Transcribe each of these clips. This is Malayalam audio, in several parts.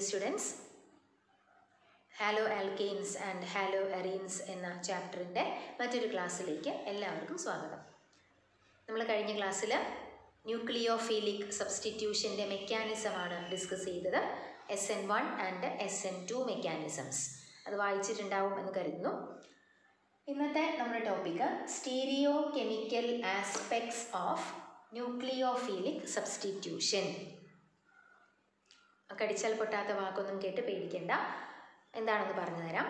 Students haloalkanes and haloarenes എന്ന ചാപ്റ്ററിൻ്റെ മറ്റൊരു ക്ലാസ്സിലേക്ക് എല്ലാവർക്കും സ്വാഗതം നമ്മൾ കഴിഞ്ഞ ക്ലാസ്സിൽ ന്യൂക്ലിയോഫീലിക് സബ്സ്റ്റിറ്റ്യൂഷൻ്റെ മെക്കാനിസമാണ് ഡിസ്കസ് ചെയ്തത് S N one and S N two mechanisms അത് വായിച്ചിട്ടുണ്ടാവും എന്ന് കരുതുന്നു ഇന്നത്തെ നമ്മുടെ topic stereochemical aspects of nucleophilic substitution കടിച്ചാൽ പൊട്ടാത്ത വാക്കൊന്നും കേട്ട് പേടിക്കേണ്ട എന്താണെന്ന് പറഞ്ഞു തരാം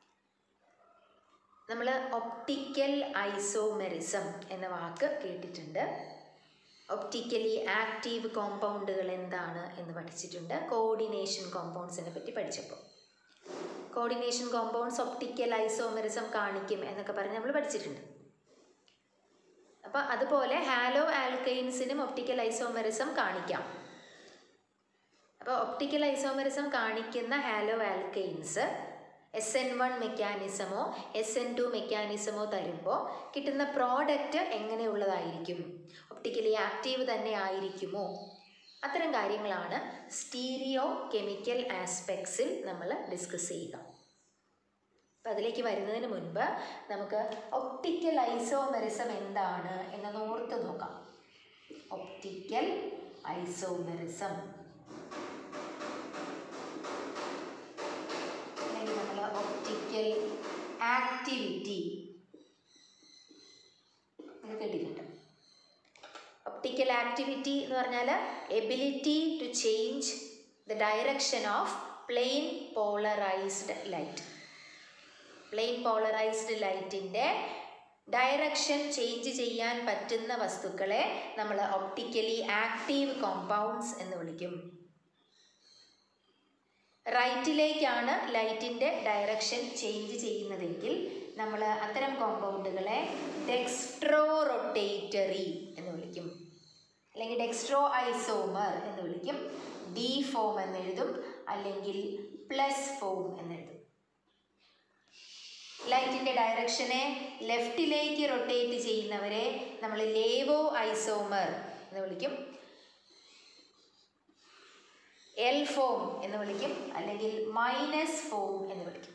നമ്മൾ ഒപ്റ്റിക്കൽ ഐസോമെറിസം എന്ന വാക്ക് കേട്ടിട്ടുണ്ട് ഒപ്റ്റിക്കലി ആക്റ്റീവ് കോമ്പൗണ്ടുകൾ എന്താണ് എന്ന് പഠിച്ചിട്ടുണ്ട് കോർഡിനേഷൻ കോമ്പൗണ്ട്സിനെ പറ്റി പഠിച്ചപ്പോൾ കോർഡിനേഷൻ കോമ്പൗണ്ട്സ് ഒപ്റ്റിക്കൽ ഐസോമെറിസം കാണിക്കും എന്നൊക്കെ പറഞ്ഞ് നമ്മൾ പഠിച്ചിട്ടുണ്ട് അപ്പോൾ അതുപോലെ ഹാലോ ആൽക്കൈൻസിനും ഒപ്റ്റിക്കൽ ഐസോമെറിസം കാണിക്കാം അപ്പോൾ ഒപ്റ്റിക്കൽ ഐസോമെറിസം കാണിക്കുന്ന haloalkanes S N one മെക്കാനിസമോ എസ് എൻ ടു മെക്കാനിസമോ തരുമ്പോൾ കിട്ടുന്ന പ്രോഡക്റ്റ് എങ്ങനെയുള്ളതായിരിക്കും ഒപ്റ്റിക്കലി ആക്റ്റീവ് തന്നെ ആയിരിക്കുമോ അത്തരം കാര്യങ്ങളാണ് സ്റ്റീരിയോ കെമിക്കൽ ആസ്പെക്ട്സിൽ നമ്മൾ ഡിസ്കസ് ചെയ്യുക അപ്പം അതിലേക്ക് വരുന്നതിന് മുൻപ് നമുക്ക് ഒപ്റ്റിക്കൽ ഐസോമെറിസം എന്താണ് എന്നൊന്ന് ഓർത്ത് നോക്കാം ഒപ്റ്റിക്കൽ ഐസോമെറിസം അല്ലെങ്കിൽ നമ്മൾ ഒപ്റ്റിക്കൽ ആക്ടിവിറ്റി കേട്ടിട്ടുണ്ട് ഒപ്റ്റിക്കൽ ആക്ടിവിറ്റി എന്ന് പറഞ്ഞാൽ ability to change the direction of plane polarized light plane polarized ലൈറ്റിൻ്റെ ഡയറക്ഷൻ ചേഞ്ച് ചെയ്യാൻ പറ്റുന്ന വസ്തുക്കളെ നമ്മൾ ഒപ്റ്റിക്കലി ആക്റ്റീവ് കോമ്പൗണ്ട്സ് എന്ന് വിളിക്കും റൈറ്റിലേക്കാണ് ലൈറ്റിൻ്റെ ഡയറക്ഷൻ ചേഞ്ച് ചെയ്യുന്നതെങ്കിൽ നമ്മൾ അത്തരം കോമ്പൗണ്ടുകളെ ഡെക്സ്ട്രോ റൊട്ടേറ്ററി എന്ന് വിളിക്കും അല്ലെങ്കിൽ ഡെക്സ്ട്രോ ഐസോമർ എന്ന് വിളിക്കും ഡി ഫോം എന്നെഴുതും അല്ലെങ്കിൽ പ്ലസ് ഫോം എന്നെഴുതും ലൈറ്റിൻ്റെ ഡയറക്ഷനെ ലെഫ്റ്റിലേക്ക് റൊട്ടേറ്റ് ചെയ്യുന്നവരെ നമ്മൾ ലേവോ ഐസോമർ എന്ന് വിളിക്കും എൽ ഫോം എന്ന് വിളിക്കും അല്ലെങ്കിൽ മൈനസ് ഫോം എന്ന് വിളിക്കും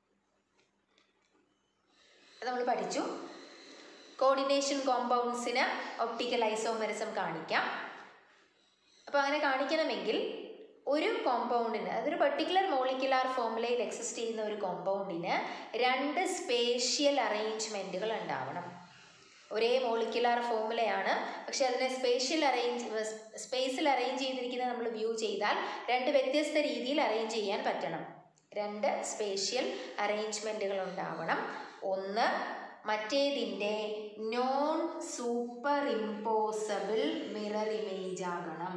അത് നമ്മൾ പഠിച്ചു കോർഡിനേഷൻ കോമ്പൗണ്ട്സിന് ഒപ്റ്റിക്കൽ ഐസോമെറിസം കാണിക്കാം അപ്പോൾ അങ്ങനെ കാണിക്കണമെങ്കിൽ ഒരു കോമ്പൗണ്ടിന് അതൊരു പെർട്ടിക്കുലർ മോളിക്കുലാർ ഫോമുലയിൽ എക്സിസ്റ്റ് ചെയ്യുന്ന ഒരു കോമ്പൗണ്ടിന് രണ്ട് സ്പേഷ്യൽ അറേഞ്ച്മെൻറ്റുകൾ ഉണ്ടാവണം ഒരേ മോളിക്കുലാർ ഫോമുലയാണ് പക്ഷെ അതിനെ സ്പേഷ്യൽ അറേഞ്ച് സ്പേസിൽ അറേഞ്ച് ചെയ്തിരിക്കുന്നത് നമ്മൾ വ്യൂ ചെയ്താൽ രണ്ട് വ്യത്യസ്ത രീതിയിൽ അറേഞ്ച് ചെയ്യാൻ പറ്റണം രണ്ട് സ്പേഷ്യൽ അറേഞ്ച്മെൻറ്റുകൾ ഉണ്ടാവണം ഒന്ന് മറ്റേതിൻ്റെ non superimposable mirror image ആകണം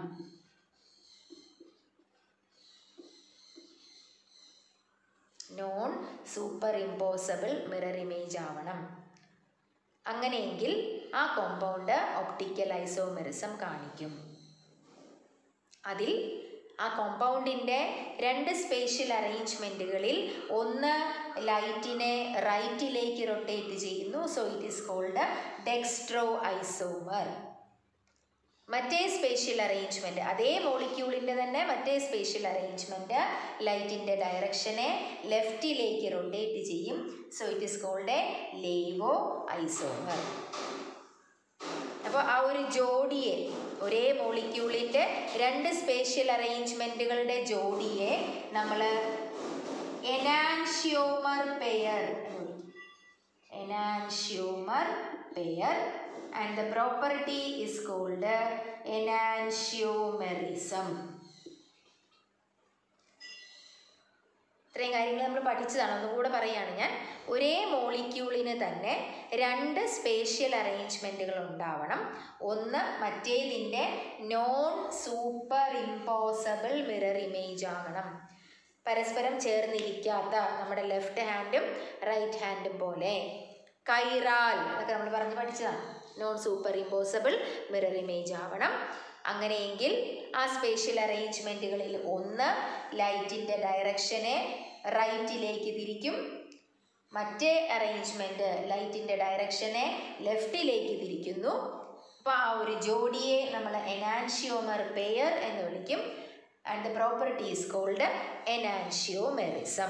non superimposable mirror image ആവണം അങ്ങനെയെങ്കിൽ ആ കോമ്പൗണ്ട് ഒപ്റ്റിക്കൽ ഐസോമെറിസം കാണിക്കും അതിൽ ആ കോമ്പൗണ്ടിൻ്റെ രണ്ട് സ്പേഷ്യൽ അറേഞ്ച്മെൻറ്റുകളിൽ ഒന്ന് ലൈറ്റിനെ റൈറ്റിലേക്ക് റൊട്ടേറ്റ് ചെയ്യുന്നു so it is called dextro isomer മറ്റേ സ്പേഷ്യൽ അറേഞ്ച്മെൻറ്റ് അതേ മോളിക്യൂളിൻ്റെ തന്നെ മറ്റേ സ്പേഷ്യൽ അറേഞ്ച്മെൻറ്റ് ലൈറ്റിൻ്റെ ഡയറക്ഷനെ ലെഫ്റ്റിലേക്ക് റൊട്ടേറ്റ് ചെയ്യും so it is called a laevo isomer അപ്പോൾ ആ ഒരു ജോഡിയെ ഒരേ മോളിക്യൂളിൻ്റെ രണ്ട് സ്പേഷ്യൽ അറേഞ്ച്മെൻറ്റുകളുടെ ജോഡിയെ നമ്മൾ enantiomer pair enantiomer pair and the property is called enantiomerism. ഇത്രയും കാര്യങ്ങൾ നമ്മൾ പഠിച്ചതാണ് ഒന്നുകൂടെ പറയുകയാണ് ഞാൻ ഒരേ മോളിക്യൂളിന് തന്നെ രണ്ട് സ്പേഷ്യൽ അറേഞ്ച്മെൻറ്റുകൾ ഉണ്ടാവണം ഒന്ന് മറ്റേതിൻ്റെ non superimposable mirror image ആകണം പരസ്പരം ചേർന്നിരിക്കാത്ത നമ്മുടെ ലെഫ്റ്റ് ഹാൻഡും റൈറ്റ് ഹാൻഡും പോലെ കൈറാൽ എന്നൊക്കെ നമ്മൾ പറഞ്ഞ് പഠിച്ചതാണ് non superimposable mirror image ആവണം അങ്ങനെയെങ്കിൽ ആ സ്പേഷ്യൽ അറേഞ്ച്മെൻറ്റുകളിൽ ഒന്ന് ലൈറ്റിൻ്റെ ഡയറക്ഷനെ റൈറ്റിലേക്ക് തിരിക്കും മറ്റേ അറേഞ്ച്മെൻറ്റ് ലൈറ്റിൻ്റെ ഡയറക്ഷനെ ലെഫ്റ്റിലേക്ക് തിരിക്കുന്നു അപ്പോൾ ആ ഒരു ജോഡിയെ നമ്മൾ എനാൻഷ്യോമർ പെയർ എന്ന് വിളിക്കും and the property is called enantiomerism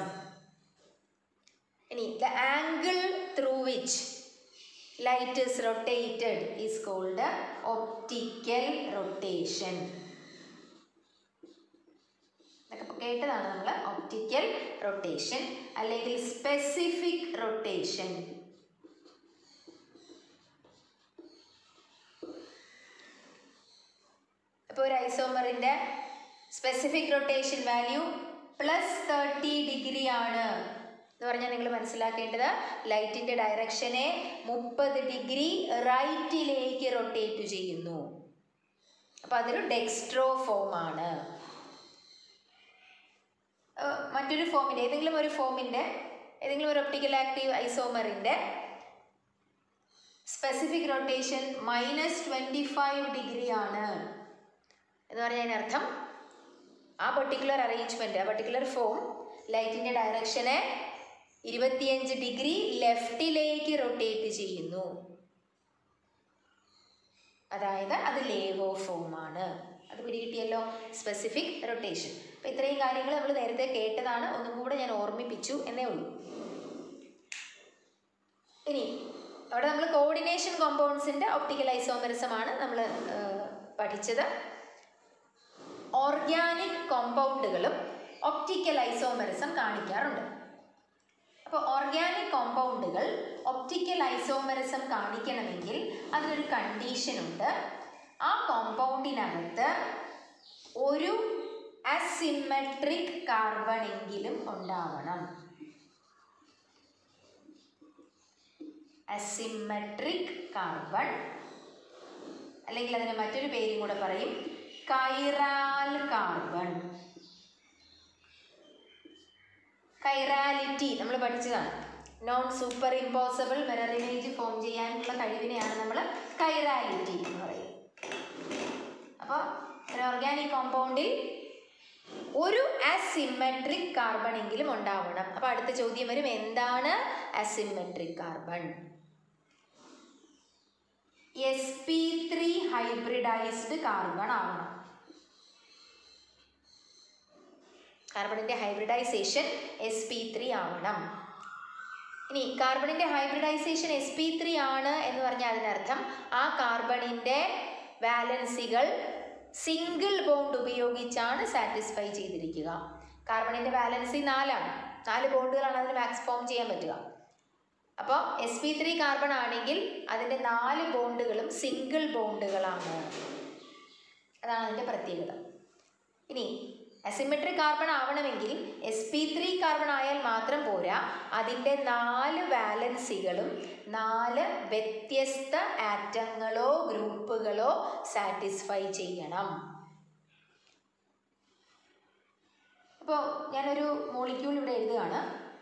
ഇനി the angle through which light is rotated is called optical rotation ഇതൊക്കെ ഇപ്പോൾ കേട്ടതാണ് നമ്മൾ ഒപ്റ്റിക്കൽ റൊട്ടേഷൻ അല്ലെങ്കിൽ സ്പെസിഫിക് റൊട്ടേഷൻ ഇപ്പോൾ ഒരു ഐസോമറിൻ്റെ specific rotation value plus thirty degree ആണ് എന്ന് പറഞ്ഞാൽ നിങ്ങൾ മനസ്സിലാക്കേണ്ടത് ലൈറ്റിൻ്റെ ഡയറക്ഷനെ മുപ്പത് ഡിഗ്രി റൈറ്റിലേക്ക് റൊട്ടേറ്റ് ചെയ്യുന്നു അപ്പോൾ അതൊരു ഡെക്സ്ട്രോ ഫോമാണ് മറ്റൊരു ഫോമിൻ്റെ ഏതെങ്കിലും ഒരു ഫോമിൻ്റെ ഏതെങ്കിലും ഒരു ഒപ്റ്റിക്കൽ ആക്റ്റീവ് ഐസോമറിൻ്റെ specific rotation minus twenty five degree ആണ് എന്ന് പറഞ്ഞാൽ അതിനർത്ഥം ആ പെർട്ടിക്കുലർ അറേഞ്ച്മെൻറ്റ് ആ പെർട്ടിക്കുലർ ഫോം ലൈറ്റിൻ്റെ ഡയറക്ഷനെ ഇരുപത്തിയഞ്ച് ഡിഗ്രി ലെഫ്റ്റിലേക്ക് റൊട്ടേറ്റ് ചെയ്യുന്നു അതായത് അത് ലേവോ ഫോമാണ് അത് പിടികിട്ടിയല്ലോ സ്പെസിഫിക് റൊട്ടേഷൻ അപ്പോൾ ഇത്രയും കാര്യങ്ങൾ നമ്മൾ നേരത്തെ കേട്ടതാണ് ഒന്നും കൂടെ ഞാൻ ഓർമ്മിപ്പിച്ചു എന്നേ ഉള്ളൂ ഇനി അവിടെ നമ്മൾ കോർഡിനേഷൻ കോമ്പൗണ്ട്സിൻ്റെ ഒപ്റ്റിക്കൽ ഐസോമറിസമാണ് നമ്മൾ പഠിച്ചത് ഓർഗാനിക് കോമ്പൗണ്ടുകളും ഒപ്റ്റിക്കൽ ഐസോമറിസം കാണിക്കാറുണ്ട് അപ്പോൾ ഓർഗാനിക് കോമ്പൗണ്ടുകൾ ഒപ്റ്റിക്കൽ ഐസോമറിസം കാണിക്കണമെങ്കിൽ അതിനൊരു കണ്ടീഷൻ ഉണ്ട് ആ കോമ്പൗണ്ടിനകത്ത് ഒരു അസിമെട്രിക് കാർബൺ എങ്കിലും ഉണ്ടാവണം അസിമെട്രിക് കാർബൺ അല്ലെങ്കിൽ അതിന് മറ്റൊരു പേരും കൂടെ പറയും കൈറാൽ കാർബൺ കൈറാലിറ്റി നമ്മൾ പഠിച്ചതാണ് non superimposable mirror image form ചെയ്യാനുള്ള കഴിവിനെയാണ് നമ്മൾ കൈറാലിറ്റി എന്ന് പറയുന്നത് അപ്പോൾ ഒരു ഓർഗാനിക് കോമ്പൗണ്ടിൽ ഒരു അസിമെട്രിക് കാർബൺ എങ്കിലും ഉണ്ടാവണം അപ്പോൾ അടുത്ത ചോദ്യം വരും എന്താണ് asymmetric carbon S P three hybridized carbon ആവണം കാർബണിൻ്റെ ഹൈബ്രിഡൈസേഷൻ എസ് പി ത്രീ ആവണം ഇനി കാർബണിൻ്റെ ഹൈബ്രിഡൈസേഷൻ എസ് പി ത്രീ ആണ് എന്ന് പറഞ്ഞാൽ അതിനർത്ഥം ആ കാർബണിൻ്റെ വാലൻസികൾ സിംഗിൾ ബോണ്ട് ഉപയോഗിച്ചാണ് സാറ്റിസ്ഫൈ ചെയ്തിരിക്കുക കാർബണിൻ്റെ വാലൻസി നാലാണ് നാല് ബോണ്ടുകളാണ് അതിന് മാക്സ് ഫോം ചെയ്യാൻ പറ്റുക അപ്പോൾ എസ് പി ത്രീ കാർബൺ ആണെങ്കിൽ അതിൻ്റെ നാല് ബോണ്ടുകളും സിംഗിൾ ബോണ്ടുകളാണ് അതാണ് അതിൻ്റെ പ്രത്യേകത ഇനി അസിമെട്രിക് കാർബൺ ആവണമെങ്കിൽ എസ് പി ത്രീ കാർബൺ ആയാൽ മാത്രം പോരാ അതിൻ്റെ നാല് വാലൻസികളും നാല് വ്യത്യസ്ത ആറ്റങ്ങളോ ഗ്രൂപ്പുകളോ സാറ്റിസ്ഫൈ ചെയ്യണം അപ്പോൾ ഞാനൊരു മോളിക്യൂൾ ഇവിടെ എഴുതുകയാണ്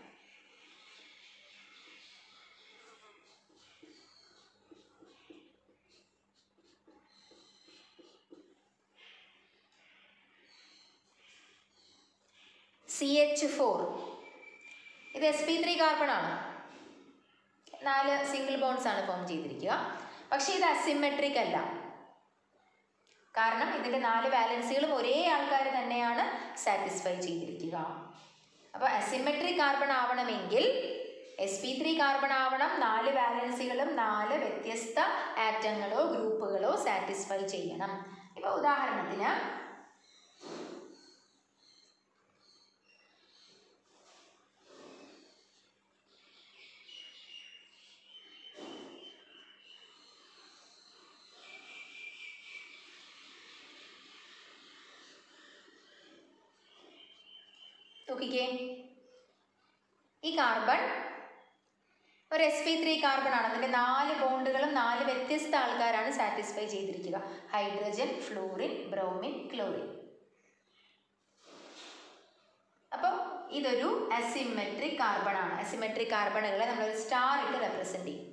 സി എച്ച് ഫോർ ഇത് എസ് പി ത്രീ കാർബൺ ആണ് നാല് സിംഗിൾ ബോൺസ് ആണ് ഫോം ചെയ്തിരിക്കുക പക്ഷേ ഇത് അസിമെട്രിക് അല്ല കാരണം ഇതിൻ്റെ നാല് വാലൻസികളും ഒരേ ആൾക്കാർ തന്നെയാണ് സാറ്റിസ്ഫൈ ചെയ്തിരിക്കുക അപ്പോൾ അസിമെട്രിക് കാർബൺ ആവണമെങ്കിൽ എസ് പി ത്രീ കാർബൺ ആവണം നാല് വാലൻസികളും നാല് വ്യത്യസ്ത ആറ്റങ്ങളോ ഗ്രൂപ്പുകളോ സാറ്റിസ്ഫൈ ചെയ്യണം ഇപ്പോൾ ഉദാഹരണത്തിന് നോക്കിക്കേ ഈ കാർബൺ ഒരു എസ് പി ത്രീ കാർബൺ ആണ് അതിൻ്റെ നാല് ബോണ്ടുകളും നാല് വ്യത്യസ്ത ആൾക്കാരാണ് സാറ്റിസ്ഫൈ ചെയ്തിരിക്കുക ഹൈഡ്രജൻ ഫ്ലൂറിൻ ബ്രോമിൻ ക്ലോറിൻ അപ്പോൾ ഇതൊരു അസിമെട്രിക് കാർബൺ ആണ് അസിമെട്രിക് കാർബണുകളെ നമ്മളൊരു സ്റ്റാർ ഇട്ട് റെപ്രസെൻ്റ് ചെയ്യും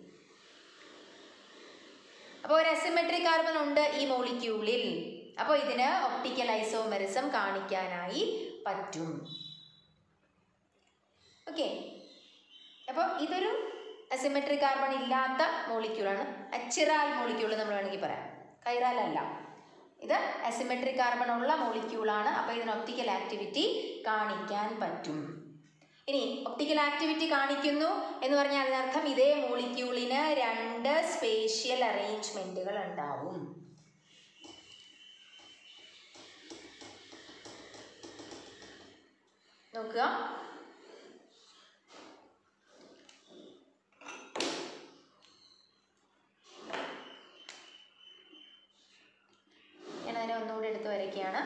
അപ്പോൾ ഒരു അസിമെട്രിക് കാർബൺ ഉണ്ട് ഈ മോളിക്യൂളിൽ അപ്പോൾ ഇതിന് ഒപ്റ്റിക്കൽ ഐസോമെറിസം കാണിക്കാനായി പറ്റും ഓക്കെ അപ്പോൾ ഇതൊരു അസിമെട്രിക് കാർബൺ ഇല്ലാത്ത മോളിക്യൂളാണ് അച്ചിറാൽ മോളിക്യൂൾ നമ്മൾ വേണമെങ്കിൽ പറയാം കൈറാൽ അല്ല ഇത് അസിമെട്രിക് കാർബൺ ഉള്ള മോളിക്യൂളാണ് അപ്പോൾ ഇതിന് ഒപ്റ്റിക്കൽ ആക്ടിവിറ്റി കാണിക്കാൻ പറ്റും ഇനി ഒപ്റ്റിക്കൽ ആക്ടിവിറ്റി കാണിക്കുന്നു എന്ന് പറഞ്ഞാൽ അതിനർത്ഥം ഇതേ മോളിക്യൂളിന് രണ്ട് സ്പേഷ്യൽ അറേഞ്ച്മെന്റുകൾ ഉണ്ടാവും നോക്കുക ഞാൻ അതിനെ ഒന്നുകൂടി എടുത്ത് വരയ്ക്കുകയാണ്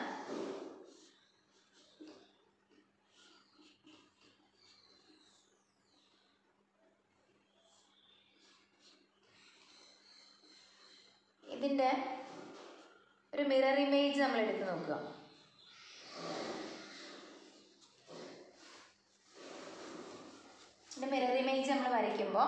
ഇതിൻ്റെ ഒരു മിറർ ഇമേജ് നമ്മൾ എടുത്ത് നോക്കുക ഇതിൻ്റെ മിറർ ഇമേജ് നമ്മൾ വരയ്ക്കുമ്പോൾ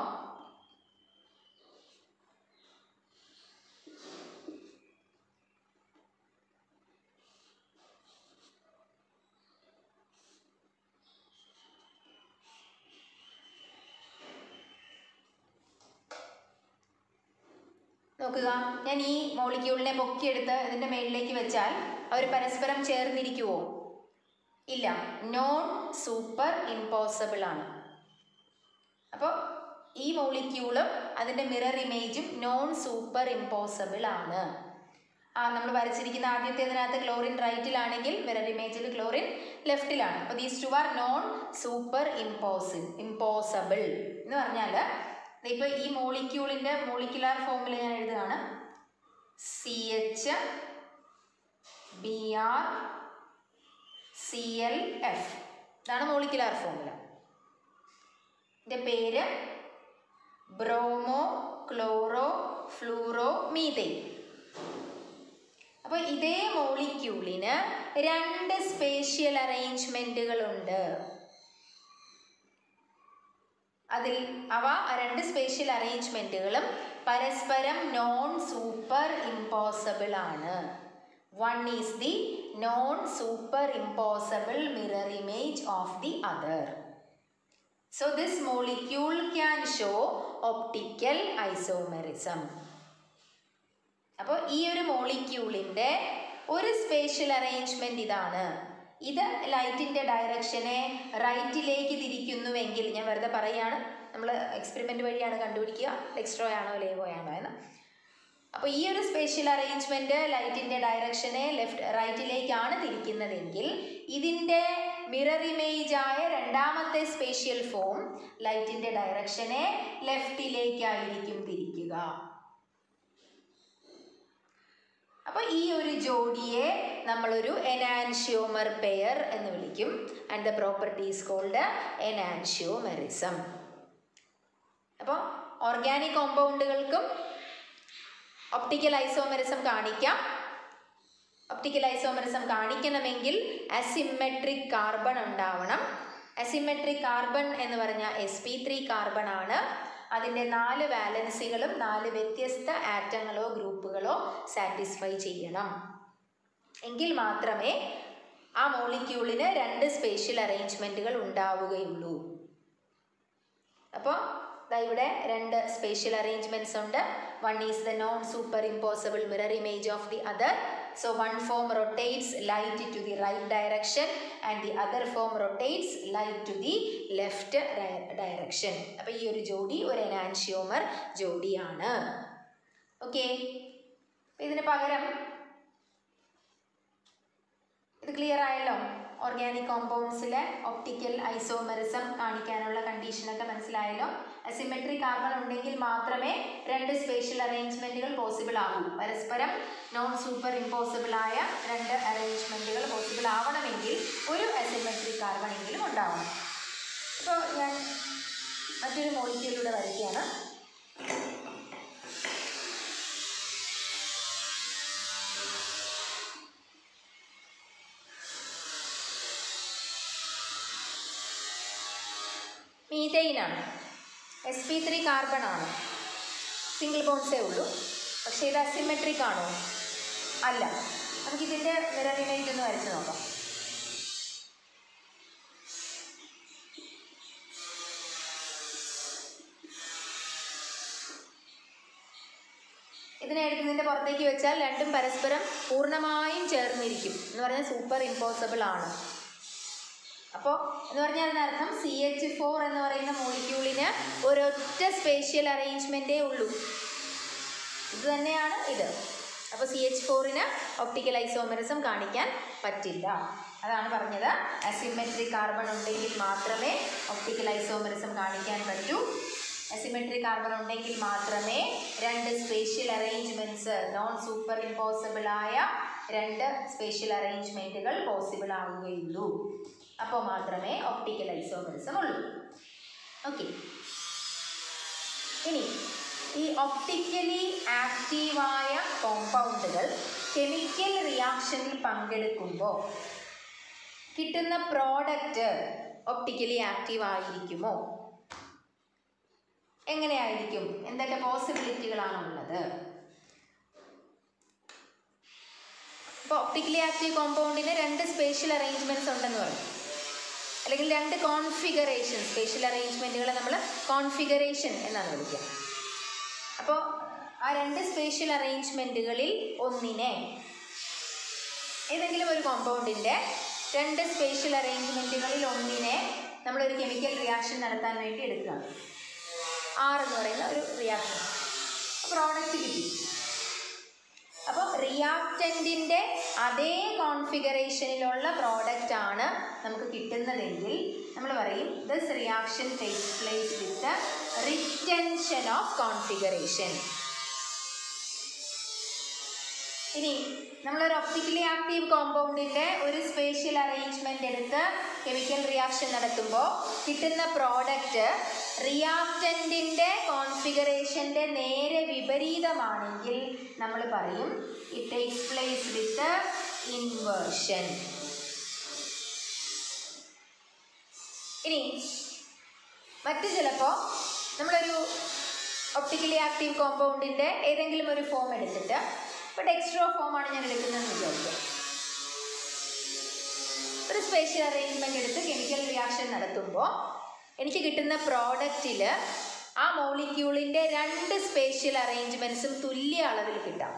നോക്കുക ഞാൻ ഈ മോളിക്യൂളിനെ പൊക്കിയെടുത്ത് ഇതിൻ്റെ മേളിലേക്ക് വെച്ചാൽ അവർ പരസ്പരം ചേർന്നിരിക്കുവോ ഇല്ല നോൺ സൂപ്പർ ഇമ്പോസിബിൾ ആണ് അപ്പോൾ ഈ മോളിക്യൂളും അതിൻ്റെ മിറർ ഇമേജും നോൺ സൂപ്പർ ഇമ്പോസിബിൾ ആണ് ആ നമ്മൾ വരച്ചിരിക്കുന്ന ആദ്യത്തേതിനകത്ത് ക്ലോറിൻ റൈറ്റിലാണെങ്കിൽ മിറർ ഇമേജിൽ ക്ലോറിൻ ലെഫ്റ്റിലാണ് അപ്പോൾ these two are non super imposi imposable എന്ന് പറഞ്ഞാൽ ഇപ്പോൾ ഈ മോളിക്യൂളിൻ്റെ മോളിക്കുലാർ ഫോമിൽ ഞാൻ എഴുതുകയാണ് C H B R C L F ഇതാണ് മോളിക്കുലാർ ഫോമുല ഇതിൻ്റെ പേര് ബ്രോമോ ക്ലോറോ ഫ്ലൂറോ മീതൈൻ അപ്പോൾ ഇതേ മോളിക്യൂളിന് രണ്ട് സ്പേഷ്യൽ അറേഞ്ച്മെൻറ്റുകളുണ്ട് അതിൽ അവ രണ്ട് സ്പേഷ്യൽ അറേഞ്ച്മെൻറ്റുകളും പരസ്പരം നോൺ സൂപ്പർ ഇമ്പോസിബിൾ ആണ് one is the non superimposable mirror image of the other so this molecule can show optical isomerism അപ്പോൾ ഈ ഒരു മോളിക്യൂളിൻ്റെ ഒരു സ്പേഷ്യൽ അറേഞ്ച്മെൻറ്റ് ഇതാണ് ഇത് ലൈറ്റിൻ്റെ ഡയറക്ഷനെ റൈറ്റിലേക്ക് തിരിക്കുന്നുവെങ്കിൽ ഞാൻ വെറുതെ പറയുകയാണ് നമ്മൾ എക്സ്പെരിമെൻ്റ് വഴിയാണ് കണ്ടുപിടിക്കുക ഡെക്സ്ട്രോ ആണോ ലേവോ ആണോ എന്ന് അപ്പോൾ ഈ ഒരു സ്പേഷ്യൽ അറേഞ്ച്മെൻറ്റ് ലൈറ്റിൻ്റെ ഡയറക്ഷനെ ലെഫ്റ്റ് റൈറ്റിലേക്കാണ് തിരിക്കുന്നതെങ്കിൽ ഇതിൻ്റെ മിറർ ഇമേജ് ആയ രണ്ടാമത്തെ സ്പേഷ്യൽ ഫോം ലൈറ്റിൻ്റെ ഡയറക്ഷനെ ലെഫ്റ്റിലേക്കായിരിക്കും തിരിക്കുക അപ്പോൾ ഈ ഒരു ജോഡിയെ നമ്മളൊരു എനാൻഷ്യോമർ പെയർ എന്ന് വിളിക്കും and the properties called enantiomerism അപ്പോൾ ഓർഗാനിക് കോമ്പൗണ്ടുകൾക്കും ഒപ്റ്റിക്കൽ ഐസോമെറിസം കാണിക്കാം ഒപ്റ്റിക്കൽ ഐസോമെറിസം കാണിക്കണമെങ്കിൽ അസിമെട്രിക് കാർബൺ ഉണ്ടാവണം അസിമെട്രിക് കാർബൺ എന്ന് പറഞ്ഞാൽ എസ് പി ത്രീ കാർബൺ ആണ് അതിൻ്റെ നാല് വാലൻസികളും നാല് വ്യത്യസ്ത ആറ്റങ്ങളോ ഗ്രൂപ്പുകളോ സാറ്റിസ്ഫൈ ചെയ്യണം എങ്കിൽ മാത്രമേ ആ മോളിക്യൂളിന് രണ്ട് സ്പേഷ്യൽ അറേഞ്ച്മെൻറ്റുകൾ ഉണ്ടാവുകയുള്ളൂ അപ്പോൾ ദാ ഇവിടെ രണ്ട് സ്പേഷ്യൽ അറേഞ്ച്മെൻറ്റ്സ് ഉണ്ട് one is the non superimposable mirror image of the other so one form rotates light to the right direction and the other form rotates light to the left direction അപ്പോൾ ഈ ഒരു ജോഡി ഒരു എനാൻഷ്യോമർ ജോഡിയാണ് ഓക്കെ ഇതിന് പകരം ഇത് ക്ലിയർ ആയല്ലോ ഓർഗാനിക് കോമ്പൗണ്ട്സിലെ ഒപ്റ്റിക്കൽ ഐസോമെറിസം കാണിക്കാനുള്ള കണ്ടീഷനൊക്കെ മനസ്സിലായല്ലോ അസിമെട്രിക് കാർബൺ ഉണ്ടെങ്കിൽ മാത്രമേ രണ്ട് സ്പേഷ്യൽ അറേഞ്ച്മെൻറ്റുകൾ പോസിബിൾ ആകൂ പരസ്പരം നോൺ സൂപ്പർ ഇമ്പോസിബിൾ ആയ രണ്ട് അറേഞ്ച്മെൻറ്റുകൾ പോസിബിൾ ആവണമെങ്കിൽ ഒരു അസിമെട്രിക് കാർബൺ എങ്കിലും ഉണ്ടാവണം ഇപ്പോൾ ഞാൻ മറ്റൊരു മോളിക്യൂളിലൂടെ വരയ്ക്കുകയാണ് മീതൈനാണ് എസ് പി ത്രീ കാർബൺ ആണ് സിംഗിൾ ബോൺസേ ഉള്ളൂ പക്ഷേ ഇത് അസിമെട്രിക് ആണോ അല്ല നമുക്കിതിൻ്റെ മിറർ ഇമേജ് ഒന്ന് വരച്ച് നോക്കാം ഇത് ഇതിനെ എടുക്കുന്നതിൻ്റെ പുറത്തേക്ക് വെച്ചാൽ രണ്ടും പരസ്പരം പൂർണ്ണമായും ചേർന്നിരിക്കും എന്ന് പറഞ്ഞാൽ സൂപ്പർ ഇമ്പോസിബിൾ ആണ് അപ്പോൾ എന്ന് പറഞ്ഞാൽ അതിനർത്ഥം സി എച്ച് ഫോർ എന്ന് പറയുന്ന മോളിക്യൂളിന് ഒരൊറ്റ സ്പേഷ്യൽ അറേഞ്ച്മെൻറ്റേ ഉള്ളൂ ഇത് തന്നെയാണ് ഇത് അപ്പോൾ സി എച്ച് ഫോറിന് ഒപ്റ്റിക്കൽ ഐസോമറിസം കാണിക്കാൻ പറ്റില്ല അതാണ് പറഞ്ഞത് അസിമെട്രിക് കാർബൺ ഉണ്ടെങ്കിൽ മാത്രമേ ഒപ്റ്റിക്കൽ ഐസോമറിസം കാണിക്കാൻ പറ്റൂ അസിമെട്രിക് കാർബൺ ഉണ്ടെങ്കിൽ മാത്രമേ രണ്ട് spatial arrangements non superimposable ആയ രണ്ട് സ്പേഷ്യൽ അറേഞ്ച്മെൻറ്റുകൾ പോസിബിൾ ആവുകയുള്ളൂ അപ്പോൾ മാത്രമേ ഒപ്റ്റിക്കൽ ഐസോമറിസം ഉള്ളൂ ഓക്കെ ഇനി ഈ ഒപ്റ്റിക്കലി ആക്റ്റീവായ കോമ്പൗണ്ടുകൾ കെമിക്കൽ റിയാക്ഷനിൽ പങ്കെടുക്കുമ്പോൾ കിട്ടുന്ന പ്രോഡക്റ്റ് ഒപ്റ്റിക്കലി ആക്റ്റീവ് ആയിരിക്കുമോ എങ്ങനെയായിരിക്കും എന്തൊക്കെ പോസിബിലിറ്റികളാണ് ഉള്ളത് ഇപ്പോൾ ഒപ്റ്റിക്കലി ആക്റ്റീവ് കോമ്പൗണ്ടിന് രണ്ട് സ്പേഷ്യൽ അറേഞ്ച്മെൻറ്റ്സ് ഉണ്ടെന്ന് പറയും അല്ലെങ്കിൽ രണ്ട് കോൺഫിഗറേഷൻ സ്പേഷ്യൽ അറേഞ്ച്മെൻറ്റുകളെ നമ്മൾ കോൺഫിഗറേഷൻ എന്നാണ് വിളിക്കുക അപ്പോൾ ആ രണ്ട് സ്പേഷ്യൽ അറേഞ്ച്മെൻറ്റുകളിൽ ഒന്നിനെ ഏതെങ്കിലും ഒരു കോമ്പൗണ്ടിൻ്റെ രണ്ട് സ്പേഷ്യൽ അറേഞ്ച്മെൻറ്റുകളിൽ ഒന്നിനെ നമ്മളൊരു കെമിക്കൽ റിയാക്ഷൻ നടത്താൻ വേണ്ടി എടുക്കുകയാണ് ആർ എന്ന് പറയുന്ന ഒരു റിയാക്ഷൻ പ്രോഡക്റ്റ് കിട്ടി അപ്പോൾ റിയാക്റ്റൻറ്റിൻ്റെ അതേ കോൺഫിഗറേഷനിലുള്ള പ്രോഡക്റ്റ് ആണ് നമുക്ക് കിട്ടുന്നതെങ്കിൽ നമ്മൾ പറയും this reaction takes place with retention of configuration ഇനി നമ്മളൊരു ഒപ്റ്റിക്കലി ആക്റ്റീവ് കോമ്പൗണ്ടിൻ്റെ ഒരു സ്പേഷ്യൽ അറേഞ്ച്മെൻ്റ് എടുത്ത് കെമിക്കൽ റിയാക്ഷൻ നടത്തുമ്പോൾ കിട്ടുന്ന പ്രോഡക്റ്റ് റിയാക്റ്റൻറ്റിൻ്റെ കോൺഫിഗറേഷൻ്റെ നേരെ വിപരീതമാണെങ്കിൽ നമ്മൾ പറയും it takes place with inversion ഇനി മറ്റ് ചിലപ്പോൾ നമ്മളൊരു ഒപ്റ്റിക്കലി ആക്റ്റീവ് കോമ്പൗണ്ടിൻ്റെ ഏതെങ്കിലും ഒരു ഫോം എടുത്തിട്ട് ഇപ്പോൾ ഡെക്സ്ട്രോ ഫോമാണ് ഞാൻ എടുക്കുന്നതെന്ന് വിചാരിക്കുക ഒരു സ്പേഷ്യൽ അറേഞ്ച്മെൻ്റ് എടുത്ത് കെമിക്കൽ റിയാക്ഷൻ നടത്തുമ്പോൾ എനിക്ക് കിട്ടുന്ന പ്രോഡക്റ്റിൽ ആ മോളിക്യൂളിൻ്റെ രണ്ട് സ്പേഷ്യൽ അറേഞ്ച്മെൻറ്റ്സും തുല്യ അളവിൽ കിട്ടാം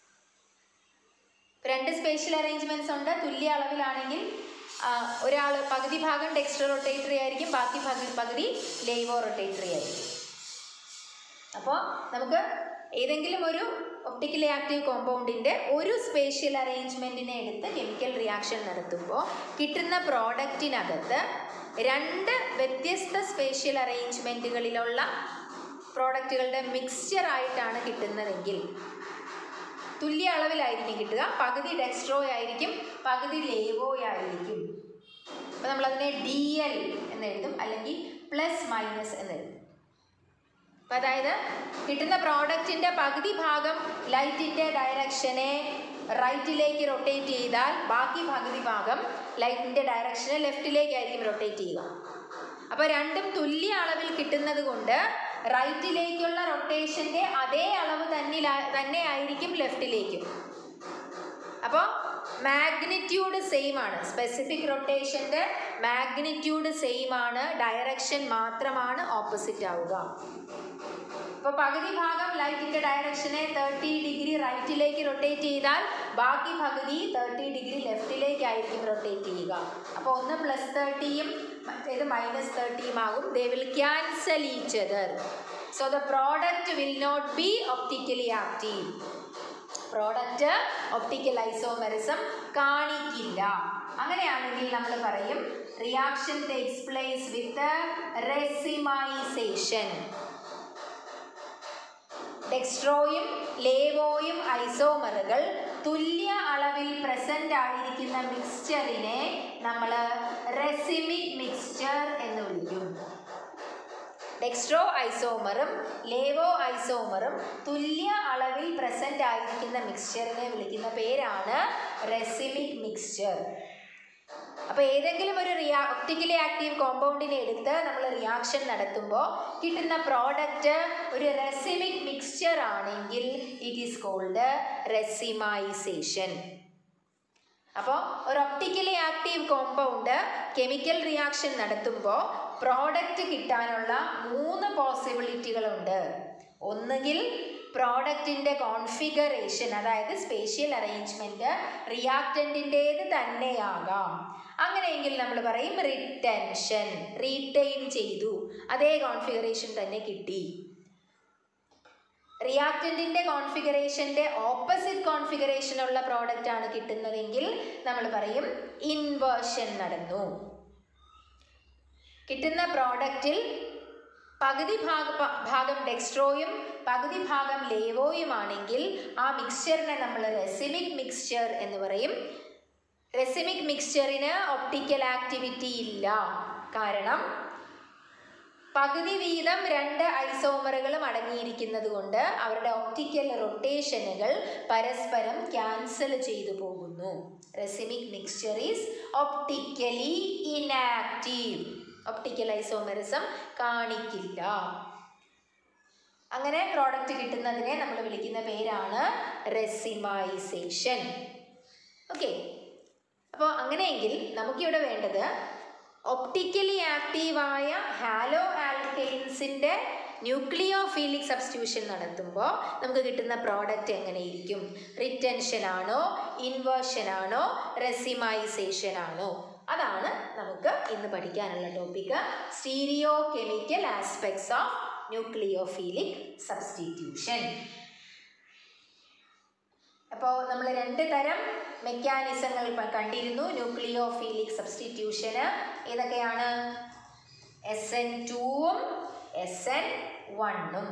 രണ്ട് സ്പേഷ്യൽ അറേഞ്ച്മെൻറ്റ്സ് ഉണ്ട് തുല്യ അളവിലാണെങ്കിൽ ഒരാൾ പകുതി ഭാഗം ഡെക്സ്ട്രോ റൊട്ടേറ്ററി ആയിരിക്കും ബാക്കി പകുതി പകുതി ലേവോ റൊട്ടേറ്ററി ആയിരിക്കും അപ്പോൾ നമുക്ക് ഏതെങ്കിലും ഒരു ഒപ്റ്റിക്കലി ആക്റ്റീവ് കോമ്പൗണ്ടിൻ്റെ ഒരു സ്പേഷ്യൽ അറേഞ്ച്മെൻറ്റിനെ എടുത്ത് കെമിക്കൽ റിയാക്ഷൻ നടത്തുമ്പോൾ കിട്ടുന്ന പ്രോഡക്റ്റിനകത്ത് രണ്ട് വ്യത്യസ്ത സ്പേഷ്യൽ അറേഞ്ച്മെൻറ്റുകളിലുള്ള പ്രോഡക്റ്റുകളുടെ മിക്സ്ചർ ആയിട്ടാണ് കിട്ടുന്നതെങ്കിൽ തുല്യ അളവിലായിരിക്കും കിട്ടുക പകുതി ഡെക്സ്ട്രോ ആയിരിക്കും പകുതി ലേവോ ആയിരിക്കും അപ്പോൾ നമ്മളതിനെ ഡി എൽ എന്നെഴുതും അല്ലെങ്കിൽ പ്ലസ് മൈനസ് എന്നെഴുതും അപ്പം അതായത് കിട്ടുന്ന പ്രോഡക്റ്റിൻ്റെ പകുതി ഭാഗം ലൈറ്റിൻ്റെ ഡയറക്ഷനെ റൈറ്റിലേക്ക് റൊട്ടേറ്റ് ചെയ്താൽ ബാക്കി പകുതി ഭാഗം ലൈറ്റിൻ്റെ ഡയറക്ഷനെ ലെഫ്റ്റിലേക്കായിരിക്കും റൊട്ടേറ്റ് ചെയ്യുക അപ്പോൾ രണ്ടും തുല്യ അളവിൽ കിട്ടുന്നത് കൊണ്ട് റൈറ്റിലേക്കുള്ള റൊട്ടേഷൻ്റെ അതേ അളവ് തന്നിൽ തന്നെ ആയിരിക്കും ലെഫ്റ്റിലേക്കും അപ്പോൾ മാഗ്നിറ്റ്യൂഡ് സെയിം ആണ് സ്പെസിഫിക് റൊട്ടേഷൻ്റെ മാഗ്നിറ്റ്യൂഡ് സെയിം ആണ് ഡയറക്ഷൻ മാത്രമാണ് ഓപ്പോസിറ്റ് ആവുക ഇപ്പോൾ പകുതി ഭാഗം ലൈറ്റിൻ്റെ ഡയറക്ഷനെ തേർട്ടി ഡിഗ്രി റൈറ്റിലേക്ക് റൊട്ടേറ്റ് ചെയ്താൽ ബാക്കി പകുതി തേർട്ടി ഡിഗ്രി ലെഫ്റ്റിലേക്കായിരിക്കും റൊട്ടേറ്റ് ചെയ്യുക അപ്പോൾ ഒന്ന് പ്ലസ് തേർട്ടിയും മറ്റേത് മൈനസ് തേർട്ടിയും ആകും they will cancel each other so the product will not be optically active product optical isomerism കാണിക്കില്ല അങ്ങനെയാണെങ്കിൽ നമ്മൾ പറയും reaction takes place with racemization ഡെക്സ്ട്രോയും ലേവോയും ഐസോമറുകൾ തുല്യ അളവിൽ പ്രസന്റ് ആയിരിക്കുന്ന മിക്സ്ചറിനെ നമ്മൾ റെസിമിക് മിക്സ്ചർ എന്ന് വിളിക്കും ഡെക്സ്ട്രോ ഐസോമറും ലേവോ ഐസോമറും തുല്യ അളവിൽ പ്രസന്റ് ആയിരിക്കുന്ന മിക്സ്ചറിനെ വിളിക്കുന്ന പേരാണ് റെസിമിക് മിക്സ്ചർ അപ്പോൾ ഏതെങ്കിലും ഒരു റിയാ ഒപ്റ്റിക്കലി ആക്റ്റീവ് കോമ്പൗണ്ടിനെ എടുത്ത് നമ്മൾ റിയാക്ഷൻ നടത്തുമ്പോൾ കിട്ടുന്ന പ്രോഡക്റ്റ് ഒരു റെസിമിക് മിക്സ്ചർ ആണെങ്കിൽ ഇറ്റ് ഈസ് കോൾഡ് റെസിമൈസേഷൻ അപ്പോൾ ഒരു optically active compound chemical reaction നടത്തുമ്പോൾ പ്രോഡക്റ്റ് കിട്ടാനുള്ള മൂന്ന് പോസിബിലിറ്റികളുണ്ട് ഒന്നുകിൽ പ്രോഡക്റ്റിൻ്റെ കോൺഫിഗറേഷൻ അതായത് സ്പേഷ്യൽ അറേഞ്ച്മെൻറ്റ് റിയാക്റ്റൻറ്റിൻ്റേത് തന്നെയാകാം അങ്ങനെയെങ്കിൽ നമ്മൾ പറയും റിട്ടൻഷൻ റീറ്റെയിൻ ചെയ്തു അതേ കോൺഫിഗറേഷൻ തന്നെ കിട്ടി റിയാക്റ്റൻറ്റിൻ്റെ കോൺഫിഗറേഷൻ്റെ ഓപ്പോസിറ്റ് കോൺഫിഗറേഷനുള്ള പ്രോഡക്റ്റ് ആണ് കിട്ടുന്നതെങ്കിൽ നമ്മൾ പറയും ഇൻവേർഷൻ നടന്നു കിട്ടുന്ന പ്രോഡക്റ്റിൽ പകുതി ഭാഗ പ- ഭാഗം ഡെക്സ്ട്രോയും പകുതി ഭാഗം ലേവോയുമാണെങ്കിൽ ആ മിക്സ്ചറിനെ നമ്മൾ റെസിമിക് മിക്സ്ചർ എന്ന് പറയും റെസിമിക് മിക്സ്ചറിന് ഒപ്റ്റിക്കൽ ആക്ടിവിറ്റി ഇല്ല കാരണം പകുതി വീതം രണ്ട് ഐസോമറുകളും അടങ്ങിയിരിക്കുന്നത് കൊണ്ട് അവരുടെ ഒപ്റ്റിക്കൽ റൊട്ടേഷനുകൾ പരസ്പരം ക്യാൻസൽ ചെയ്തു പോകുന്നു racemic mixture is optically inactive optical isomerism കാണിക്കില്ല അങ്ങനെ പ്രോഡക്റ്റ് കിട്ടുന്നതിനെ നമ്മൾ വിളിക്കുന്ന പേരാണ് റെസിമൈസേഷൻ ഓക്കെ അപ്പോൾ അങ്ങനെയെങ്കിൽ നമുക്കിവിടെ വേണ്ടത് ഒപ്റ്റിക്കലി ആക്റ്റീവായ ഹാലോ ആൽക്കൈൻസിൻ്റെ ന്യൂക്ലിയോഫീലിക് സബ്സ്റ്റിറ്റ്യൂഷൻ നടത്തുമ്പോൾ നമുക്ക് കിട്ടുന്ന പ്രോഡക്റ്റ് എങ്ങനെയിരിക്കും റിറ്റൻഷൻ ആണോ ഇൻവേർഷൻ ആണോ റെസിമൈസേഷൻ ആണോ അതാണ് നമുക്ക് ഇന്ന് പഠിക്കാനുള്ള topic stereochemical aspects of nucleophilic substitution അപ്പോൾ നമ്മൾ രണ്ട് തരം മെക്കാനിസങ്ങൾ കണ്ടിരുന്നു ന്യൂക്ലിയോഫീലിക് സബ്സ്റ്റിറ്റ്യൂഷന് ഏതൊക്കെയാണ് എസ് എൻ ടുവും എസ് എൻ വണ്ണും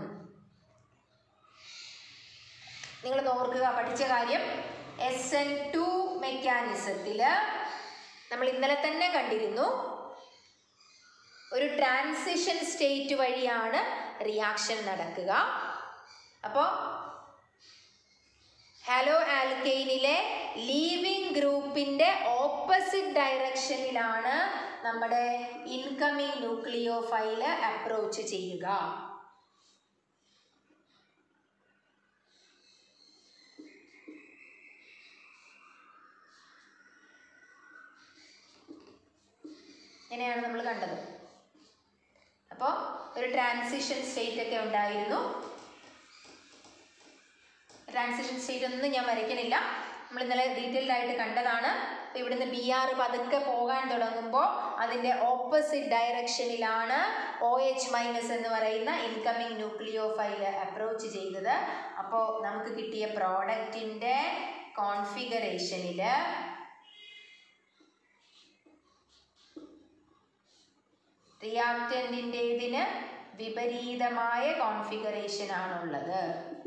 നിങ്ങൾ ഓർക്കുക പഠിച്ച കാര്യം എസ് എൻ ടു മെക്കാനിസത്തിൽ നമ്മൾ ഇന്നലെ തന്നെ കണ്ടിരുന്നു ഒരു ട്രാൻസിഷൻ സ്റ്റേറ്റ് വഴിയാണ് റിയാക്ഷൻ നടക്കുക അപ്പോൾ ഹാലോ ആൽക്കെയിനിലെ ലീവിംഗ് ഗ്രൂപ്പിൻ്റെ ഓപ്പോസിറ്റ് ഡയറക്ഷനിലാണ് നമ്മുടെ ഇൻകമിങ് ന്യൂക്ലിയോ ഫൈല് അപ്രോച്ച് ചെയ്യുക ഇങ്ങനെയാണ് നമ്മൾ കണ്ടത് അപ്പോൾ ഒരു ട്രാൻസിഷൻ സ്റ്റേറ്റ് ഒക്കെ ഉണ്ടായിരുന്നു ട്രാൻസിഷൻ സ്റ്റേറ്റ് ഒന്നും ഞാൻ വരയ്ക്കണില്ല നമ്മൾ ഇന്നലെ ഡീറ്റെയിൽഡ് ആയിട്ട് കണ്ടതാണ് അപ്പോൾ ഇവിടുന്ന് ബി ആർ പതുക്കെ പോകാൻ തുടങ്ങുമ്പോൾ അതിൻ്റെ ഓപ്പോസിറ്റ് ഡയറക്ഷനിലാണ് ഒ എച്ച് മൈനസ് എന്ന് പറയുന്ന ഇൻകമിങ് ന്യൂക്ലിയോ ഫൈൽ അപ്രോച്ച് ചെയ്തത് അപ്പോൾ നമുക്ക് കിട്ടിയ പ്രോഡക്റ്റിൻ്റെ കോൺഫിഗറേഷനിൽ റിയാക്റ്റൻറ്റിൻ്റേതിന് വിപരീതമായ കോൺഫിഗറേഷൻ ആണുള്ളത്